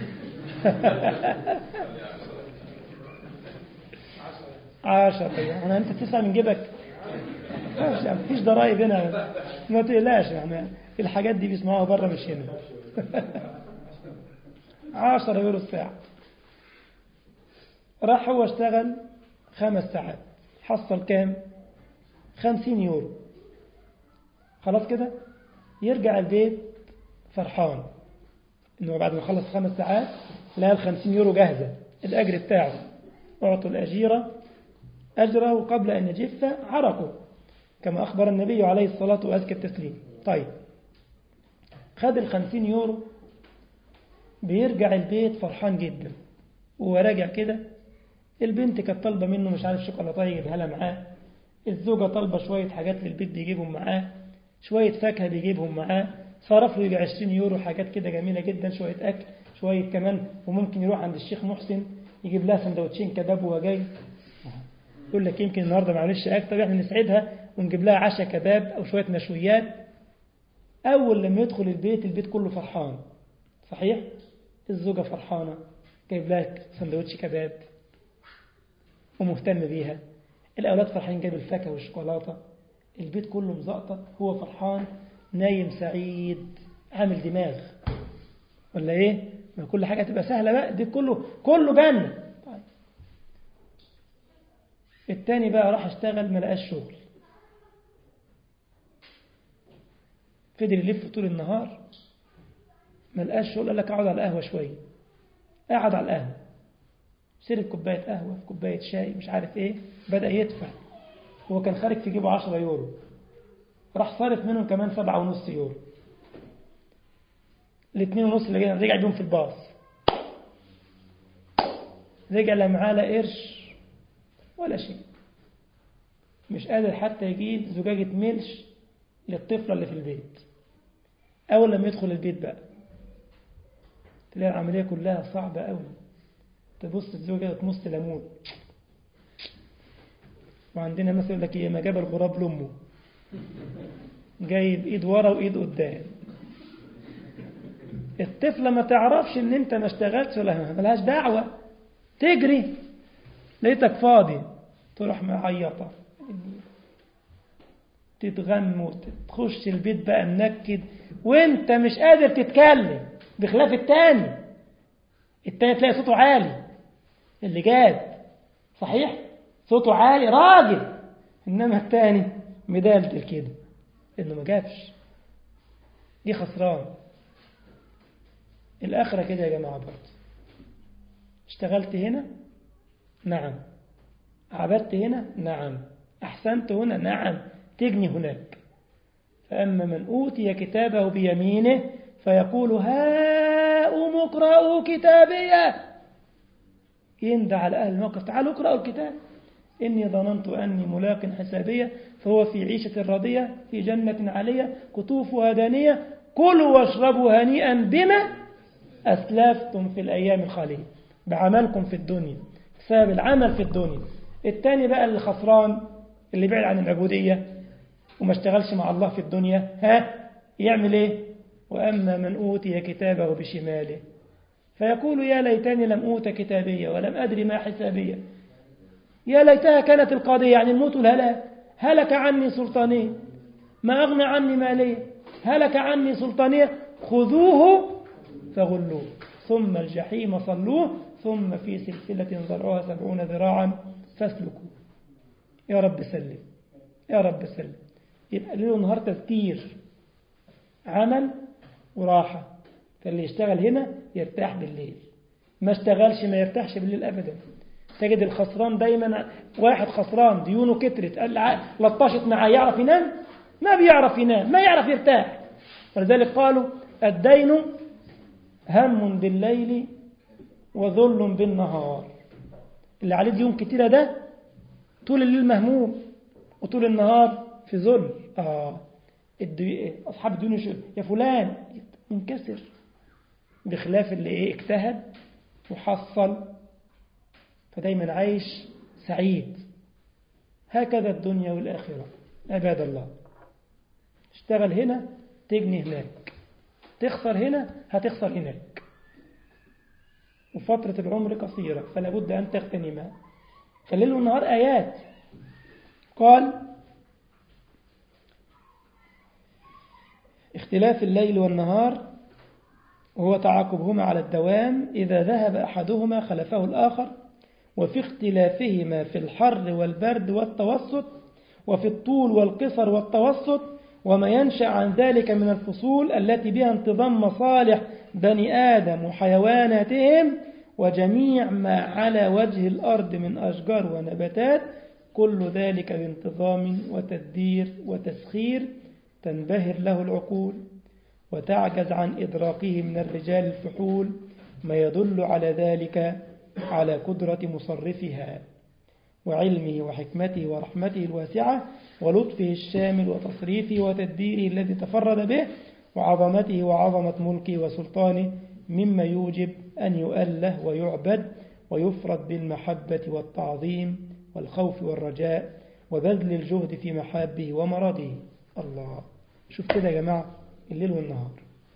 عشرة يعني أنت تسعة من جيبك ماشي يعني مفيش ضرائب هنا ما تقلقش يعني الحاجات دي بيسمعوها بره مش هنا عشرة يورو الساعة راح هو اشتغل خمس ساعات حصل كام خمسين يورو خلاص كده يرجع البيت فرحان انه بعد ما خلص خمس ساعات لقى الخمسين يورو جاهزة الأجر بتاعه أعطوا الأجيرة أجره قبل أن يجف عرقه كما أخبر النبي عليه الصلاة وأزكى التسليم طيب خد الخمسين يورو بيرجع البيت فرحان جدا وهو راجع كده البنت كانت طالبة منه مش عارف شوكولاتة يجيبها لها معاه الزوجة طالبة شوية حاجات للبيت بيجيبهم معاه شوية فاكهة بيجيبهم معاه صرف له يجي 20 يورو حاجات كده جميلة جدا شوية أكل شوية كمان وممكن يروح عند الشيخ محسن يجيب لها سندوتشين كباب وهو جاي يقول لك يمكن النهارده ما عملش أكل طب احنا نسعدها ونجيب لها عشاء كباب أو شوية مشويات أول لما يدخل البيت البيت كله فرحان صحيح؟ الزوجة فرحانة جايب لها سندوتش كباب ومهتم بيها الأولاد فرحانين جايب الفاكهة والشوكولاتة البيت كله مزقطط هو فرحان نايم سعيد عامل دماغ ولا ايه ما كل حاجة تبقى سهلة بقى دي كله كله جنة طيب. التاني بقى راح اشتغل ما لقاش شغل فضل يلف طول النهار ما لقاش شغل قال لك اقعد على القهوة شوية قعد على القهوة شرب كوباية قهوة كوباية شاي مش عارف ايه بدأ يدفع هو كان خارج في جيبه 10 يورو راح صارف منهم كمان سبعة ونص يورو الاثنين ونص اللي جاي رجع بيهم في الباص رجع لا معاه لا قرش ولا شيء مش قادر حتى يجيب زجاجة ملش للطفلة اللي في البيت أول لما يدخل البيت بقى تلاقي العملية كلها صعبة قوي تبص الزوجة تمص ليمون وعندنا مثلا يقول لك ايه ما جاب الغراب لامه جايب ايد ورا وايد قدام الطفلة ما تعرفش ان انت ما اشتغلتش ولا ملهاش دعوة تجري لقيتك فاضي تروح معيطة تتغم وتخش البيت بقى منكد وانت مش قادر تتكلم بخلاف التاني التاني تلاقي صوته عالي اللي جاب صحيح صوته عالي راجل انما التاني مدلدل كده انه ما جابش دي خسران الآخرة كده يا جماعة برضه اشتغلت هنا نعم عبدت هنا نعم أحسنت هنا نعم تجني هناك فأما من أوتي كتابه بيمينه فيقول هاؤم اقرأوا كتابيه يندى على أهل الموقف تعالوا اقرأوا الكتاب إني ظننت أني ملاق حسابية فهو في عيشة راضية في جنة عالية قطوفها دانية كلوا واشربوا هنيئا بما أسلفتم في الأيام الخالية بعملكم في الدنيا بسبب العمل في الدنيا التاني بقى الخسران اللي بعد عن العبودية وما اشتغلش مع الله في الدنيا ها يعمل ايه وأما من أوتي كتابه بشماله فيقول يا ليتني لم أوت كتابية ولم أدري ما حسابية يا ليتها كانت القاضية يعني الموت والهلاك هلك عني سلطانية ما أغنى عني مالية هلك عني سلطانية خذوه فغلوه ثم الجحيم صلوه ثم في سلسلة ذرعها سبعون ذراعا فاسلكوه يا رب سلم يا رب سلم يبقى ليل ونهار تذكير عمل وراحة فاللي يشتغل هنا يرتاح بالليل ما اشتغلش ما يرتاحش بالليل أبدا تجد الخسران دايما واحد خسران ديونه كترت قال لطشت معاه يعرف ينام ما بيعرف ينام ما يعرف يرتاح ولذلك قالوا الدين هم بالليل وذل بالنهار اللي عليه ديون كتيرة ده طول الليل مهموم وطول النهار في ذل آه الدي... أصحاب الديون يا فلان منكسر بخلاف اللي إيه اجتهد وحصل فدايما عايش سعيد هكذا الدنيا والآخرة عباد الله اشتغل هنا تجني هناك تخسر هنا هتخسر هناك وفترة العمر قصيرة فلا بد أن تغتنمها فالليل والنهار آيات قال اختلاف الليل والنهار وهو تعاقبهما على الدوام إذا ذهب أحدهما خلفه الآخر وفي اختلافهما في الحر والبرد والتوسط وفي الطول والقصر والتوسط وما ينشأ عن ذلك من الفصول التي بها انتظام مصالح بني آدم وحيواناتهم وجميع ما على وجه الأرض من أشجار ونباتات كل ذلك بانتظام وتدبير وتسخير تنبهر له العقول وتعجز عن إدراكه من الرجال الفحول ما يدل على ذلك على قدرة مصرفها وعلمه وحكمته ورحمته الواسعة ولطفه الشامل وتصريفه وتدبيره الذي تفرد به وعظمته وعظمة ملكه وسلطانه مما يوجب أن يؤله ويعبد ويفرد بالمحبة والتعظيم والخوف والرجاء وبذل الجهد في محابه ومراضه الله شوف كده يا جماعة الليل والنهار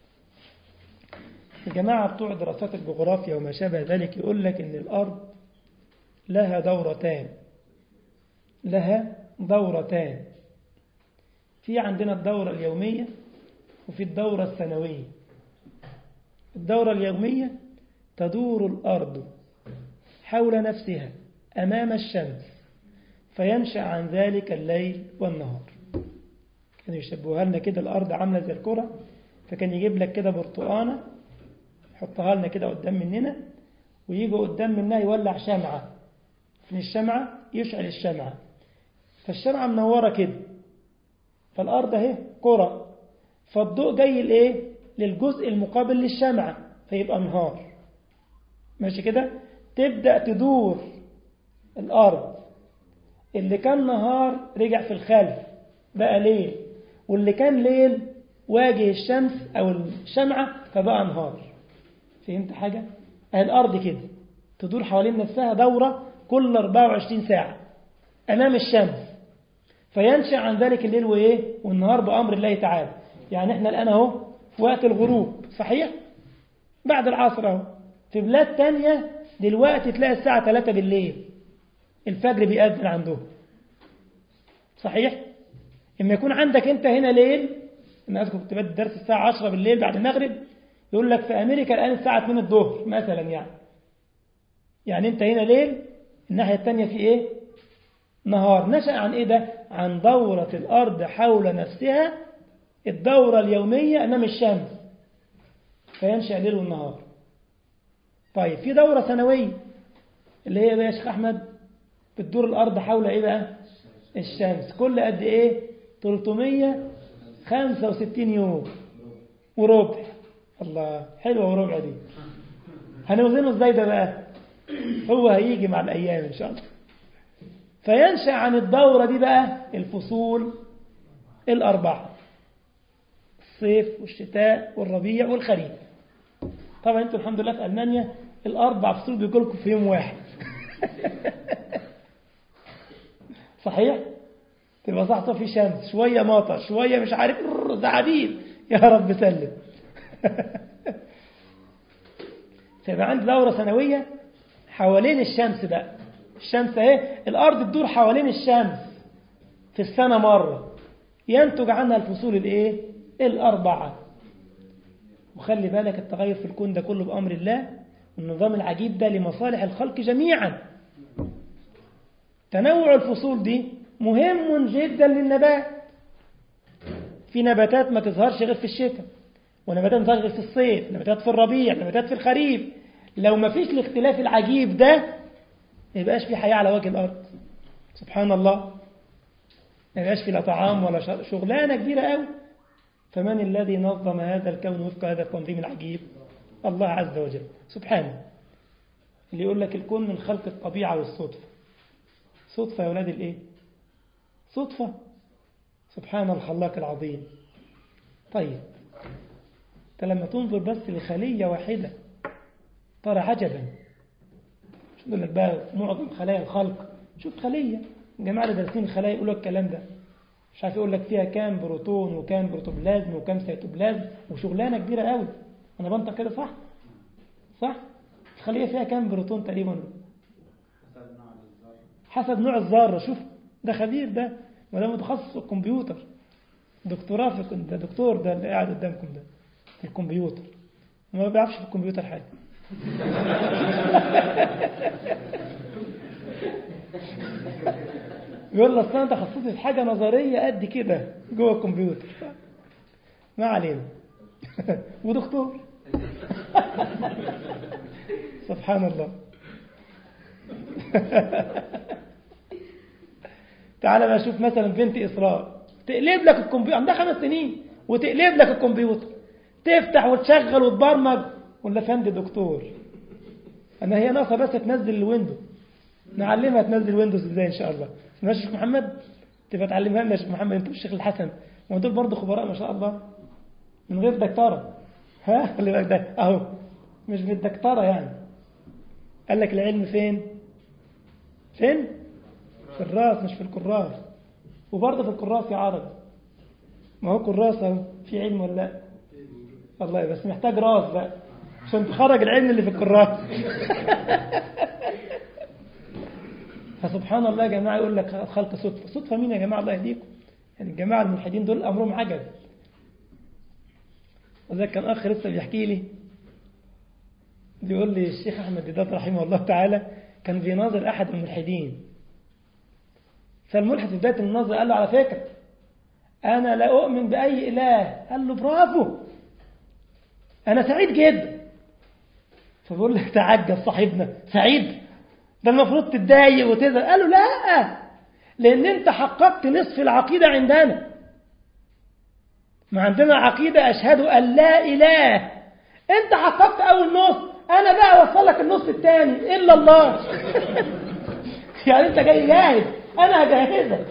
الجماعة بتوع دراسات الجغرافيا وما شابه ذلك يقول لك إن الأرض لها دورتان لها دورتان في عندنا الدورة اليومية وفي الدورة السنوية الدورة اليومية تدور الأرض حول نفسها أمام الشمس فينشأ عن ذلك الليل والنهار كانوا يشبهوها لنا كده الأرض عاملة زي الكرة فكان يجيب لك كده برتقانة يحطها لنا كده قدام مننا ويجي قدام منها يولع شمعة في الشمعة يشعل الشمعة فالشمعة منورة كده فالأرض اهي كرة فالضوء جاي لإيه للجزء المقابل للشمعة فيبقى نهار ماشي كده تبدأ تدور الأرض اللي كان نهار رجع في الخلف بقى ليل واللي كان ليل واجه الشمس أو الشمعة فبقى نهار فهمت حاجة؟ الأرض كده تدور حوالين نفسها دورة كل 24 ساعة أمام الشمس فينشأ عن ذلك الليل وإيه والنهار بأمر الله تعالى يعني إحنا الآن أهو في وقت الغروب صحيح بعد العصر أهو في بلاد تانية دلوقتي تلاقي الساعة 3 بالليل الفجر بيأذن عندهم صحيح إما يكون عندك أنت هنا ليل أنا أذكر كنت بدي درس الساعة 10 بالليل بعد المغرب يقول لك في أمريكا الآن الساعة 2 الظهر مثلا يعني يعني أنت هنا ليل الناحية التانية في إيه نهار نشأ عن إيه ده عن دورة الأرض حول نفسها الدورة اليومية أمام الشمس فينشأ الليل والنهار طيب في دورة سنوية اللي هي بقى يا شيخ أحمد بتدور الأرض حول إيه بقى الشمس كل قد إيه 365 يوم وربع الله حلوة وربع دي هنوزنه ازاي ده بقى هو هيجي مع الأيام إن شاء الله فينشأ عن الدورة دي بقى الفصول الأربعة الصيف والشتاء والربيع والخريف طبعا انتوا الحمد لله في ألمانيا الأربع فصول بيقول لكم في يوم واحد صحيح؟ تبقى صح في شمس شوية مطر شوية مش عارف زعابيب يا رب سلم فيبقى عندي دورة سنوية حوالين الشمس بقى الشمس اهي الأرض تدور حوالين الشمس في السنة مرة ينتج عنها الفصول الايه الأربعة وخلي بالك التغير في الكون ده كله بأمر الله والنظام العجيب ده لمصالح الخلق جميعا تنوع الفصول دي مهم جدا للنبات في نباتات ما تظهرش غير في الشتاء ونباتات ما تظهرش غير في الصيف نباتات في الربيع نباتات في الخريف لو ما فيش الاختلاف العجيب ده ما يبقاش في حياة على وجه الأرض سبحان الله ما يبقاش في لا طعام ولا شغلانة كبيرة قوي فمن الذي نظم هذا الكون وفق هذا التنظيم العجيب الله عز وجل سبحانه اللي يقول لك الكون من خلق الطبيعة والصدفة صدفة يا ولاد الايه صدفة سبحان الخلاق العظيم طيب انت لما تنظر بس لخلية واحدة ترى عجبا مش نقول لك بقى معظم خلايا الخلق شوف خلية الجماعة اللي دارسين الخلايا يقولوا الكلام ده مش عارف يقول لك فيها كام بروتون وكام بروتوبلازم وكام سيتوبلازم وشغلانة كبيرة قوي انا بنطق كده صح صح الخلية فيها كام بروتون تقريبا حسب نوع الذرة شوف ده خبير ده وده متخصص في الكمبيوتر دكتوراه في ده دكتور ده اللي قاعد قدامكم ده في الكمبيوتر ما بيعرفش في الكمبيوتر حاجة يقول لك انا تخصصي في حاجة نظرية قد كده جوه الكمبيوتر ما علينا ودكتور سبحان الله تعالى بقى شوف مثلا بنت إسراء تقلب لك الكمبيوتر عندها خمس سنين وتقلب لك الكمبيوتر تفتح وتشغل وتبرمج ولا فند دكتور أنا هي ناقصة بس تنزل الويندوز نعلمها تنزل ويندوز ازاي ان شاء الله ماشي شيخ محمد تبقى تعلمها لنا يا شيخ محمد انت والشيخ الحسن ودول برضه خبراء ما شاء الله من غير دكتوره ها خلي بالك ده اهو مش بالدكتوره يعني قال لك العلم فين فين في الراس مش في الكراس وبرضه في الكراس يا عربي ما هو كراس اهو في علم ولا لا والله بس محتاج راس بقى عشان تخرج العلم اللي في الكراس فسبحان الله يا جماعة يقول لك خلق صدفة صدفة مين يا جماعة الله يهديكم يعني الجماعة الملحدين دول أمرهم عجب وذلك كان أخ لسه بيحكي لي بيقول لي الشيخ أحمد ديدات رحمه الله تعالى كان بيناظر أحد الملحدين فالملحد في بداية النظر قال له على فكرة أنا لا أؤمن بأي إله قال له برافو أنا سعيد جدا فبقول له تعجب صاحبنا سعيد ده المفروض تتضايق وتزعل قال له لا لأن أنت حققت نصف العقيدة عندنا ما عندنا عقيدة أشهد أن لا إله أنت حققت أول نص أنا بقى أوصل لك النص الثاني إلا الله يعني أنت جاي جاهز أنا هجهزك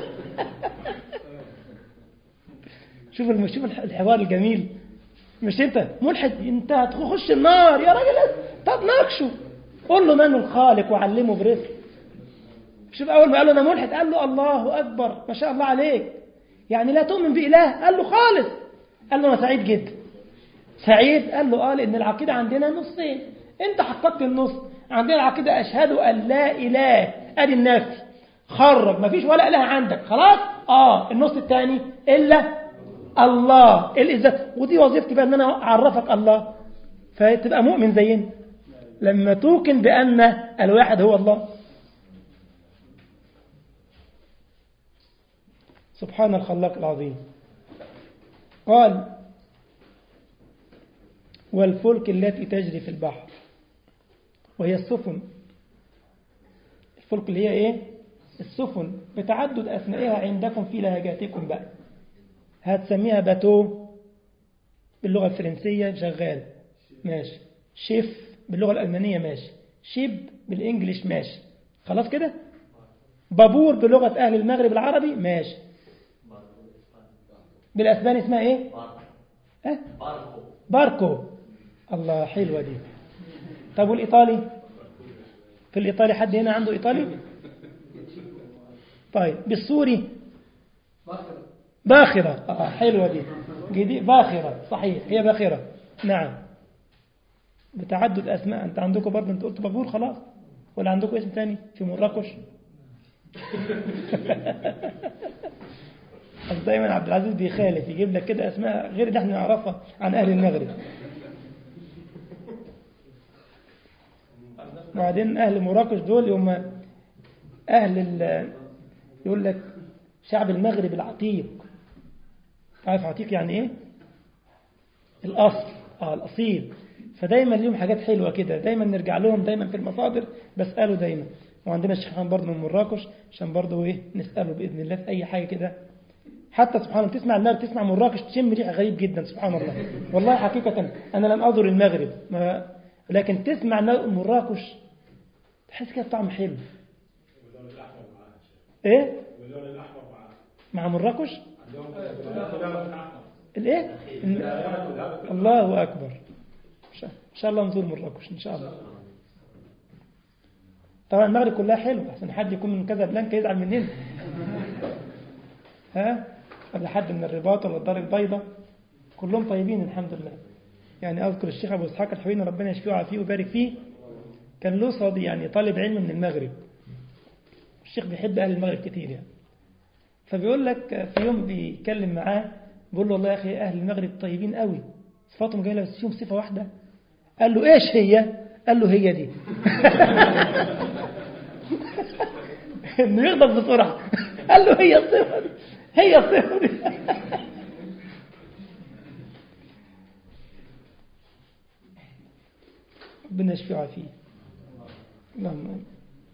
شوف الم... شوف الحوار الجميل مش أنت ملحد أنت هتخش النار يا راجل طب ناقشه قول له من الخالق وعلمه برزق شوف أول ما قال له أنا ملحد قال له الله أكبر ما شاء الله عليك يعني لا تؤمن بإله قال له خالص قال له أنا سعيد جدا سعيد قال له قال إن العقيدة عندنا نصين أنت حققت النص عندنا العقيدة أشهد أن لا إله أدي النفي خرج ما فيش ولا إله عندك خلاص آه النص الثاني إلا الله الإزاء ودي وظيفتي بقى أن أنا أعرفك الله فتبقى مؤمن زينا لما توقن بأن الواحد هو الله سبحان الخلاق العظيم قال والفلك التي تجري في البحر وهي السفن الفلك اللي هي ايه السفن بتعدد أثنائها عندكم في لهجاتكم بقى هتسميها باتو باللغة الفرنسية شغال ماشي شيف باللغة الألمانية ماشي شيب بالإنجليش ماشي خلاص كده بابور بلغة أهل المغرب العربي ماشي بالأسباني اسمها إيه؟ أه؟ باركو الله حلوة دي طب والإيطالي في الإيطالي حد هنا عنده إيطالي طيب بالسوري باخرة آه حلوة دي جديد باخرة صحيح هي باخرة نعم بتعدد أسماء أنت عندكم برضه أنت قلت بابور خلاص ولا عندكم اسم تاني في مراكش أصل دايما عبد العزيز بيخالف يجيب لك كده أسماء غير اللي احنا نعرفها عن أهل المغرب وبعدين أهل مراكش دول هم أهل ال يقول لك شعب المغرب العتيق عارف عتيق يعني إيه؟ الأصل آه الأصيل فدايما ليهم حاجات حلوة كده دايما نرجع لهم دايما في المصادر بسأله دايما وعندنا الشيخ محمد برضه من مراكش عشان برضه إيه نسأله بإذن الله في أي حاجة كده حتى سبحان الله تسمع المغرب تسمع مراكش تشم ريحة غريب جدا سبحان الله والله حقيقة أنا لم أزر المغرب ما لكن تسمع مراكش تحس كده طعم حلو ايه مع مراكش الايه الله اكبر ان شاء الله نزور مراكش ان شاء الله طبعا المغرب كلها حلوه عشان حد يكون من كذا بلانكا يزعل مننا ها ولا حد من الرباط ولا الدار البيضاء كلهم طيبين الحمد لله يعني اذكر الشيخ ابو اسحاق الحويني ربنا يشفيه ويعافيه ويبارك فيه كان له صدي يعني طالب علم من المغرب الشيخ بيحب أهل المغرب كتير يعني فبيقول لك في يوم بيتكلم معاه بيقول له والله يا أخي أهل المغرب طيبين قوي صفاتهم جميلة بس فيهم صفة واحدة قال له إيش هي قال له هي دي إنه يغضب بسرعة قال له هي الصفة دي هي الصفة دي ربنا يشفيه ويعافيه اللهم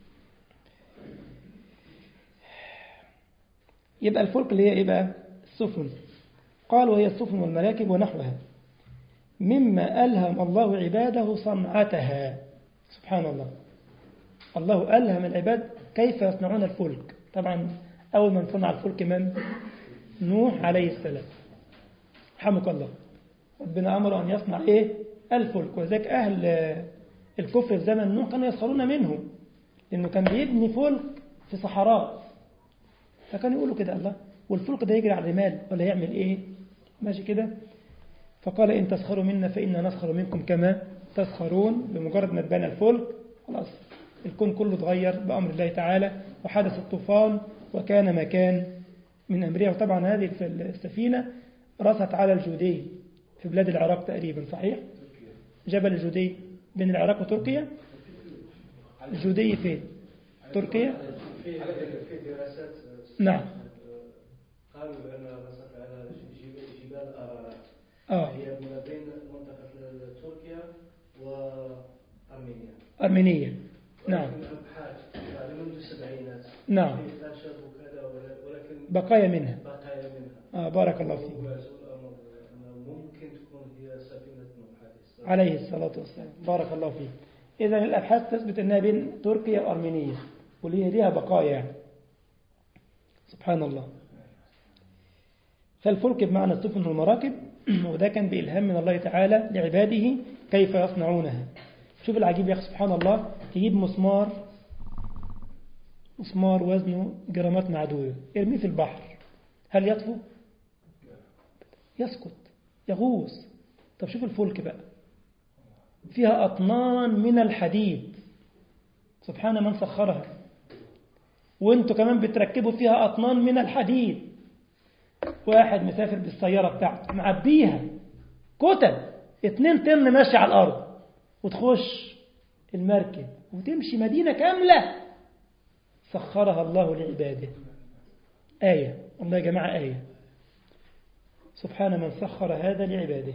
يبقى الفلك اللي هي ايه بقى السفن قال وهي السفن والمراكب ونحوها مما ألهم الله عباده صنعتها سبحان الله الله ألهم العباد كيف يصنعون الفلك طبعا أول من صنع الفلك من نوح عليه السلام رحمك الله ربنا أمر أن يصنع إيه الفلك وذلك أهل الكفر في زمن نوح كانوا يسخرون منه لأنه كان بيبني فلك في صحراء فكانوا يقولوا كده الله والفلك ده يجري على الرمال ولا يعمل إيه ماشي كده فقال إن تسخروا منا فإنا نسخر منكم كما تسخرون بمجرد ما تبنى الفلك خلاص الكون كله اتغير بأمر الله تعالى وحدث الطوفان وكان ما كان من أمرها وطبعا هذه السفينة رست على الجودي في بلاد العراق تقريبا صحيح جبل الجودي بين العراق وتركيا الجودي فين تركيا في في دراسات نعم قالوا بأن رصت على جبال أرارات آه هي ما بين منطقة تركيا وأرمينيا أرمينية نعم ولكن أبحاث يعني منذ السبعينات نعم في خشب وكذا ولا- ولكن بقايا منها بقايا منها آه بارك الله فيك وزول الأمر أنه ممكن تكون هي سفينة نوح عليه السلام عليه الصلاة والسلام بارك الله فيك إذا الأبحاث تثبت أنها بين تركيا وأرمينيا واللي ليها بقايا يعني. سبحان الله فالفلك بمعنى السفن والمراكب وده كان بإلهام من الله تعالى لعباده كيف يصنعونها شوف العجيب يا أخي سبحان الله تجيب مسمار مسمار وزنه جرامات معدودة ارميه في البحر هل يطفو؟ يسقط يغوص طب شوف الفلك بقى فيها أطنان من الحديد سبحان من سخرها وانتوا كمان بتركبوا فيها أطنان من الحديد واحد مسافر بالسيارة بتاعته معبيها كتل اتنين طن ماشي على الأرض وتخش المركب وتمشي مدينة كاملة سخرها الله لعباده آية والله يا جماعة آية سبحان من سخر هذا لعباده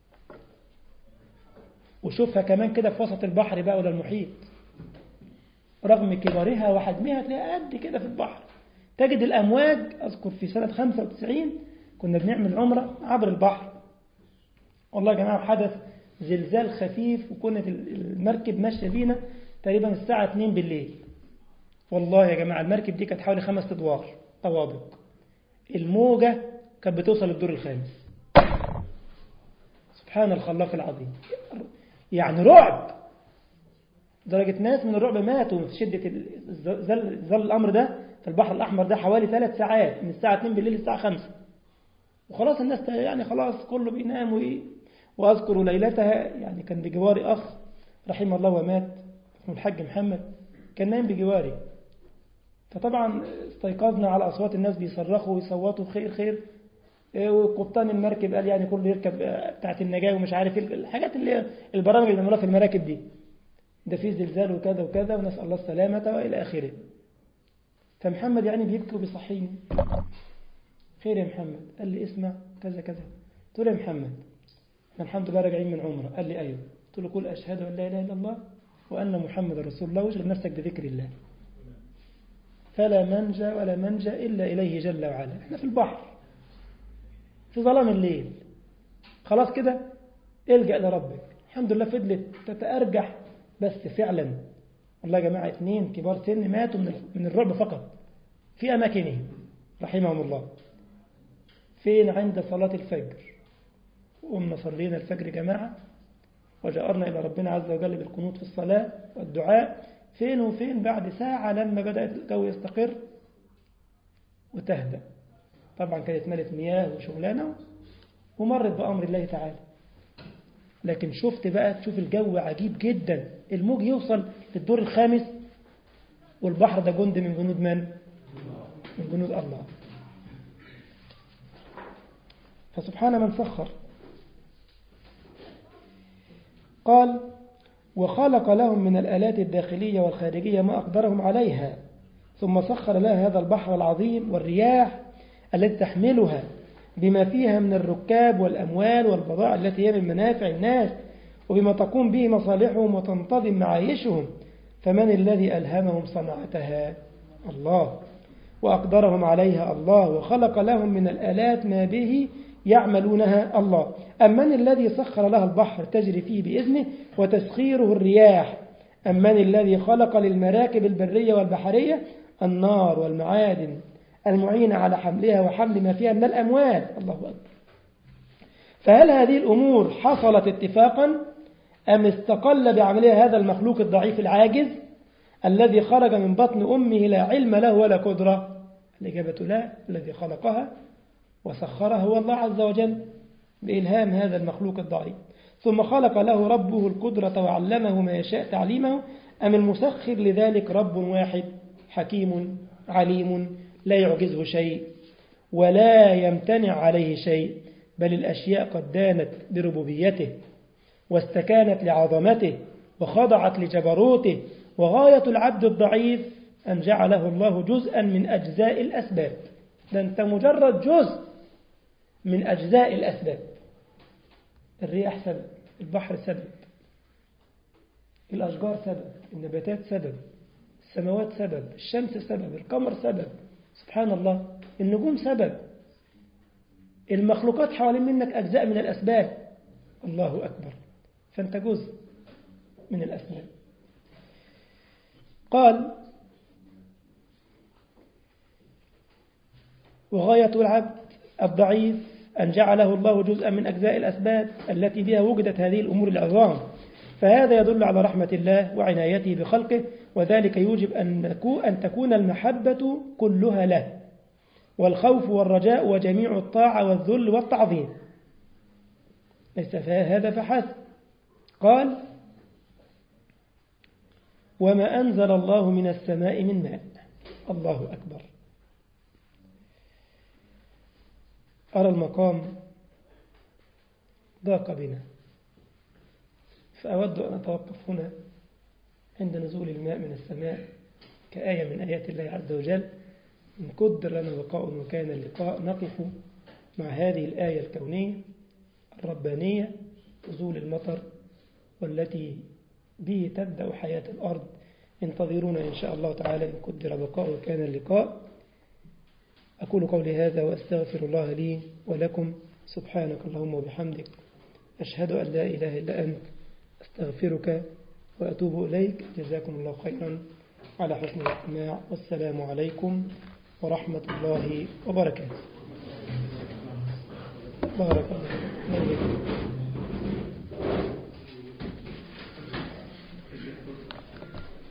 وشوفها كمان كده في وسط البحر بقى ولا المحيط رغم كبرها وحجمها تلاقيها قد كده في البحر تجد الأمواج أذكر في سنة 95 كنا بنعمل عمرة عبر البحر والله يا جماعة حدث زلزال خفيف وكانت المركب ماشية بينا تقريبا الساعة 2 بالليل والله يا جماعة المركب دي كانت حوالي خمس أدوار طوابق الموجة كانت بتوصل للدور الخامس سبحان الخلاق العظيم يعني رعب درجة ناس من الرعب ماتوا في شدة ظل ظل الأمر ده في البحر الأحمر ده حوالي ثلاث ساعات من الساعة 2 بالليل للساعة 5 وخلاص الناس يعني خلاص كله بينام وإيه وأذكر ليلتها يعني كان بجواري أخ رحمه الله ومات اسمه الحاج محمد كان نايم بجواري فطبعا استيقظنا على أصوات الناس بيصرخوا ويصوتوا خير خير وقبطان المركب قال يعني كله يركب بتاعت النجاة ومش عارف ايه الحاجات اللي البرامج اللي بنعملها في المراكب دي ده في زلزال وكذا وكذا ونسأل الله السلامة وإلى آخره فمحمد يعني بيبكي وبيصحيني خير يا محمد قال لي اسمع كذا كذا قلت له يا محمد احنا الحمد لله راجعين من عمره قال لي ايوه قلت له قول اشهد ان لا اله الا الله وان محمد رسول الله واشغل نفسك بذكر الله فلا منجا ولا منجا الا اليه جل وعلا احنا في البحر في ظلام الليل خلاص كده الجا لربك الحمد لله فضلت تتارجح بس فعلا والله يا جماعه اثنين كبار سن ماتوا من الرعب فقط في اماكنهم رحمهم الله فين عند صلاة الفجر وقمنا صلينا الفجر جماعة وجأرنا إلى ربنا عز وجل بالقنوت في الصلاة والدعاء فين وفين بعد ساعة لما بدأ الجو يستقر وتهدأ طبعا كانت ملت مياه وشغلانة ومرت بأمر الله تعالى لكن شفت بقى تشوف الجو عجيب جدا الموج يوصل للدور الخامس والبحر ده جند من جنود من؟ من جنود الله فسبحان من سخر قال وخلق لهم من الآلات الداخلية والخارجية ما أقدرهم عليها ثم سخر لها هذا البحر العظيم والرياح التي تحملها بما فيها من الركاب والأموال والبضائع التي هي من منافع الناس وبما تقوم به مصالحهم وتنتظم معايشهم فمن الذي ألهمهم صنعتها الله وأقدرهم عليها الله وخلق لهم من الآلات ما به يعملونها الله أم من الذي سخر لها البحر تجري فيه بإذنه وتسخيره الرياح أم من الذي خلق للمراكب البرية والبحرية النار والمعادن المعينة على حملها وحمل ما فيها من الأموال الله أكبر فهل هذه الأمور حصلت اتفاقا أم استقل بعملها هذا المخلوق الضعيف العاجز الذي خرج من بطن أمه لا علم له ولا قدرة الإجابة لا الذي خلقها وسخرها هو الله عز وجل بإلهام هذا المخلوق الضعيف ثم خلق له ربه القدرة وعلمه ما يشاء تعليمه أم المسخر لذلك رب واحد حكيم عليم لا يعجزه شيء ولا يمتنع عليه شيء بل الأشياء قد دانت بربوبيته واستكانت لعظمته وخضعت لجبروته وغاية العبد الضعيف أن جعله الله جزءا من أجزاء الأسباب ده أنت مجرد جزء من أجزاء الأسباب الرياح سبب البحر سبب الأشجار سبب النباتات سبب السماوات سبب الشمس سبب القمر سبب سبحان الله النجوم سبب المخلوقات حوالين منك أجزاء من الأسباب الله أكبر فأنت جزء من الأسباب قال وغاية العبد الضعيف أن جعله الله جزءا من أجزاء الأسباب التي بها وجدت هذه الأمور العظام فهذا يدل على رحمة الله وعنايته بخلقه وذلك يوجب أن تكون المحبة كلها له والخوف والرجاء وجميع الطاعة والذل والتعظيم ليس هذا فحسب قال وما أنزل الله من السماء من ماء الله أكبر أرى المقام ضاق بنا فأود أن أتوقف هنا عند نزول الماء من السماء كآية من آيات الله عز وجل إن قدر لنا بقاء وكان اللقاء نقف مع هذه الآية الكونية الربانية نزول المطر والتي به تبدأ حياة الأرض انتظرونا إن شاء الله تعالى إن قدر بقاء وكان اللقاء أقول قولي هذا وأستغفر الله لي ولكم سبحانك اللهم وبحمدك أشهد أن لا إله إلا أنت أستغفرك وأتوب إليك جزاكم الله خيرا على حسن الاستماع والسلام عليكم ورحمة الله وبركاته بارك الله فيك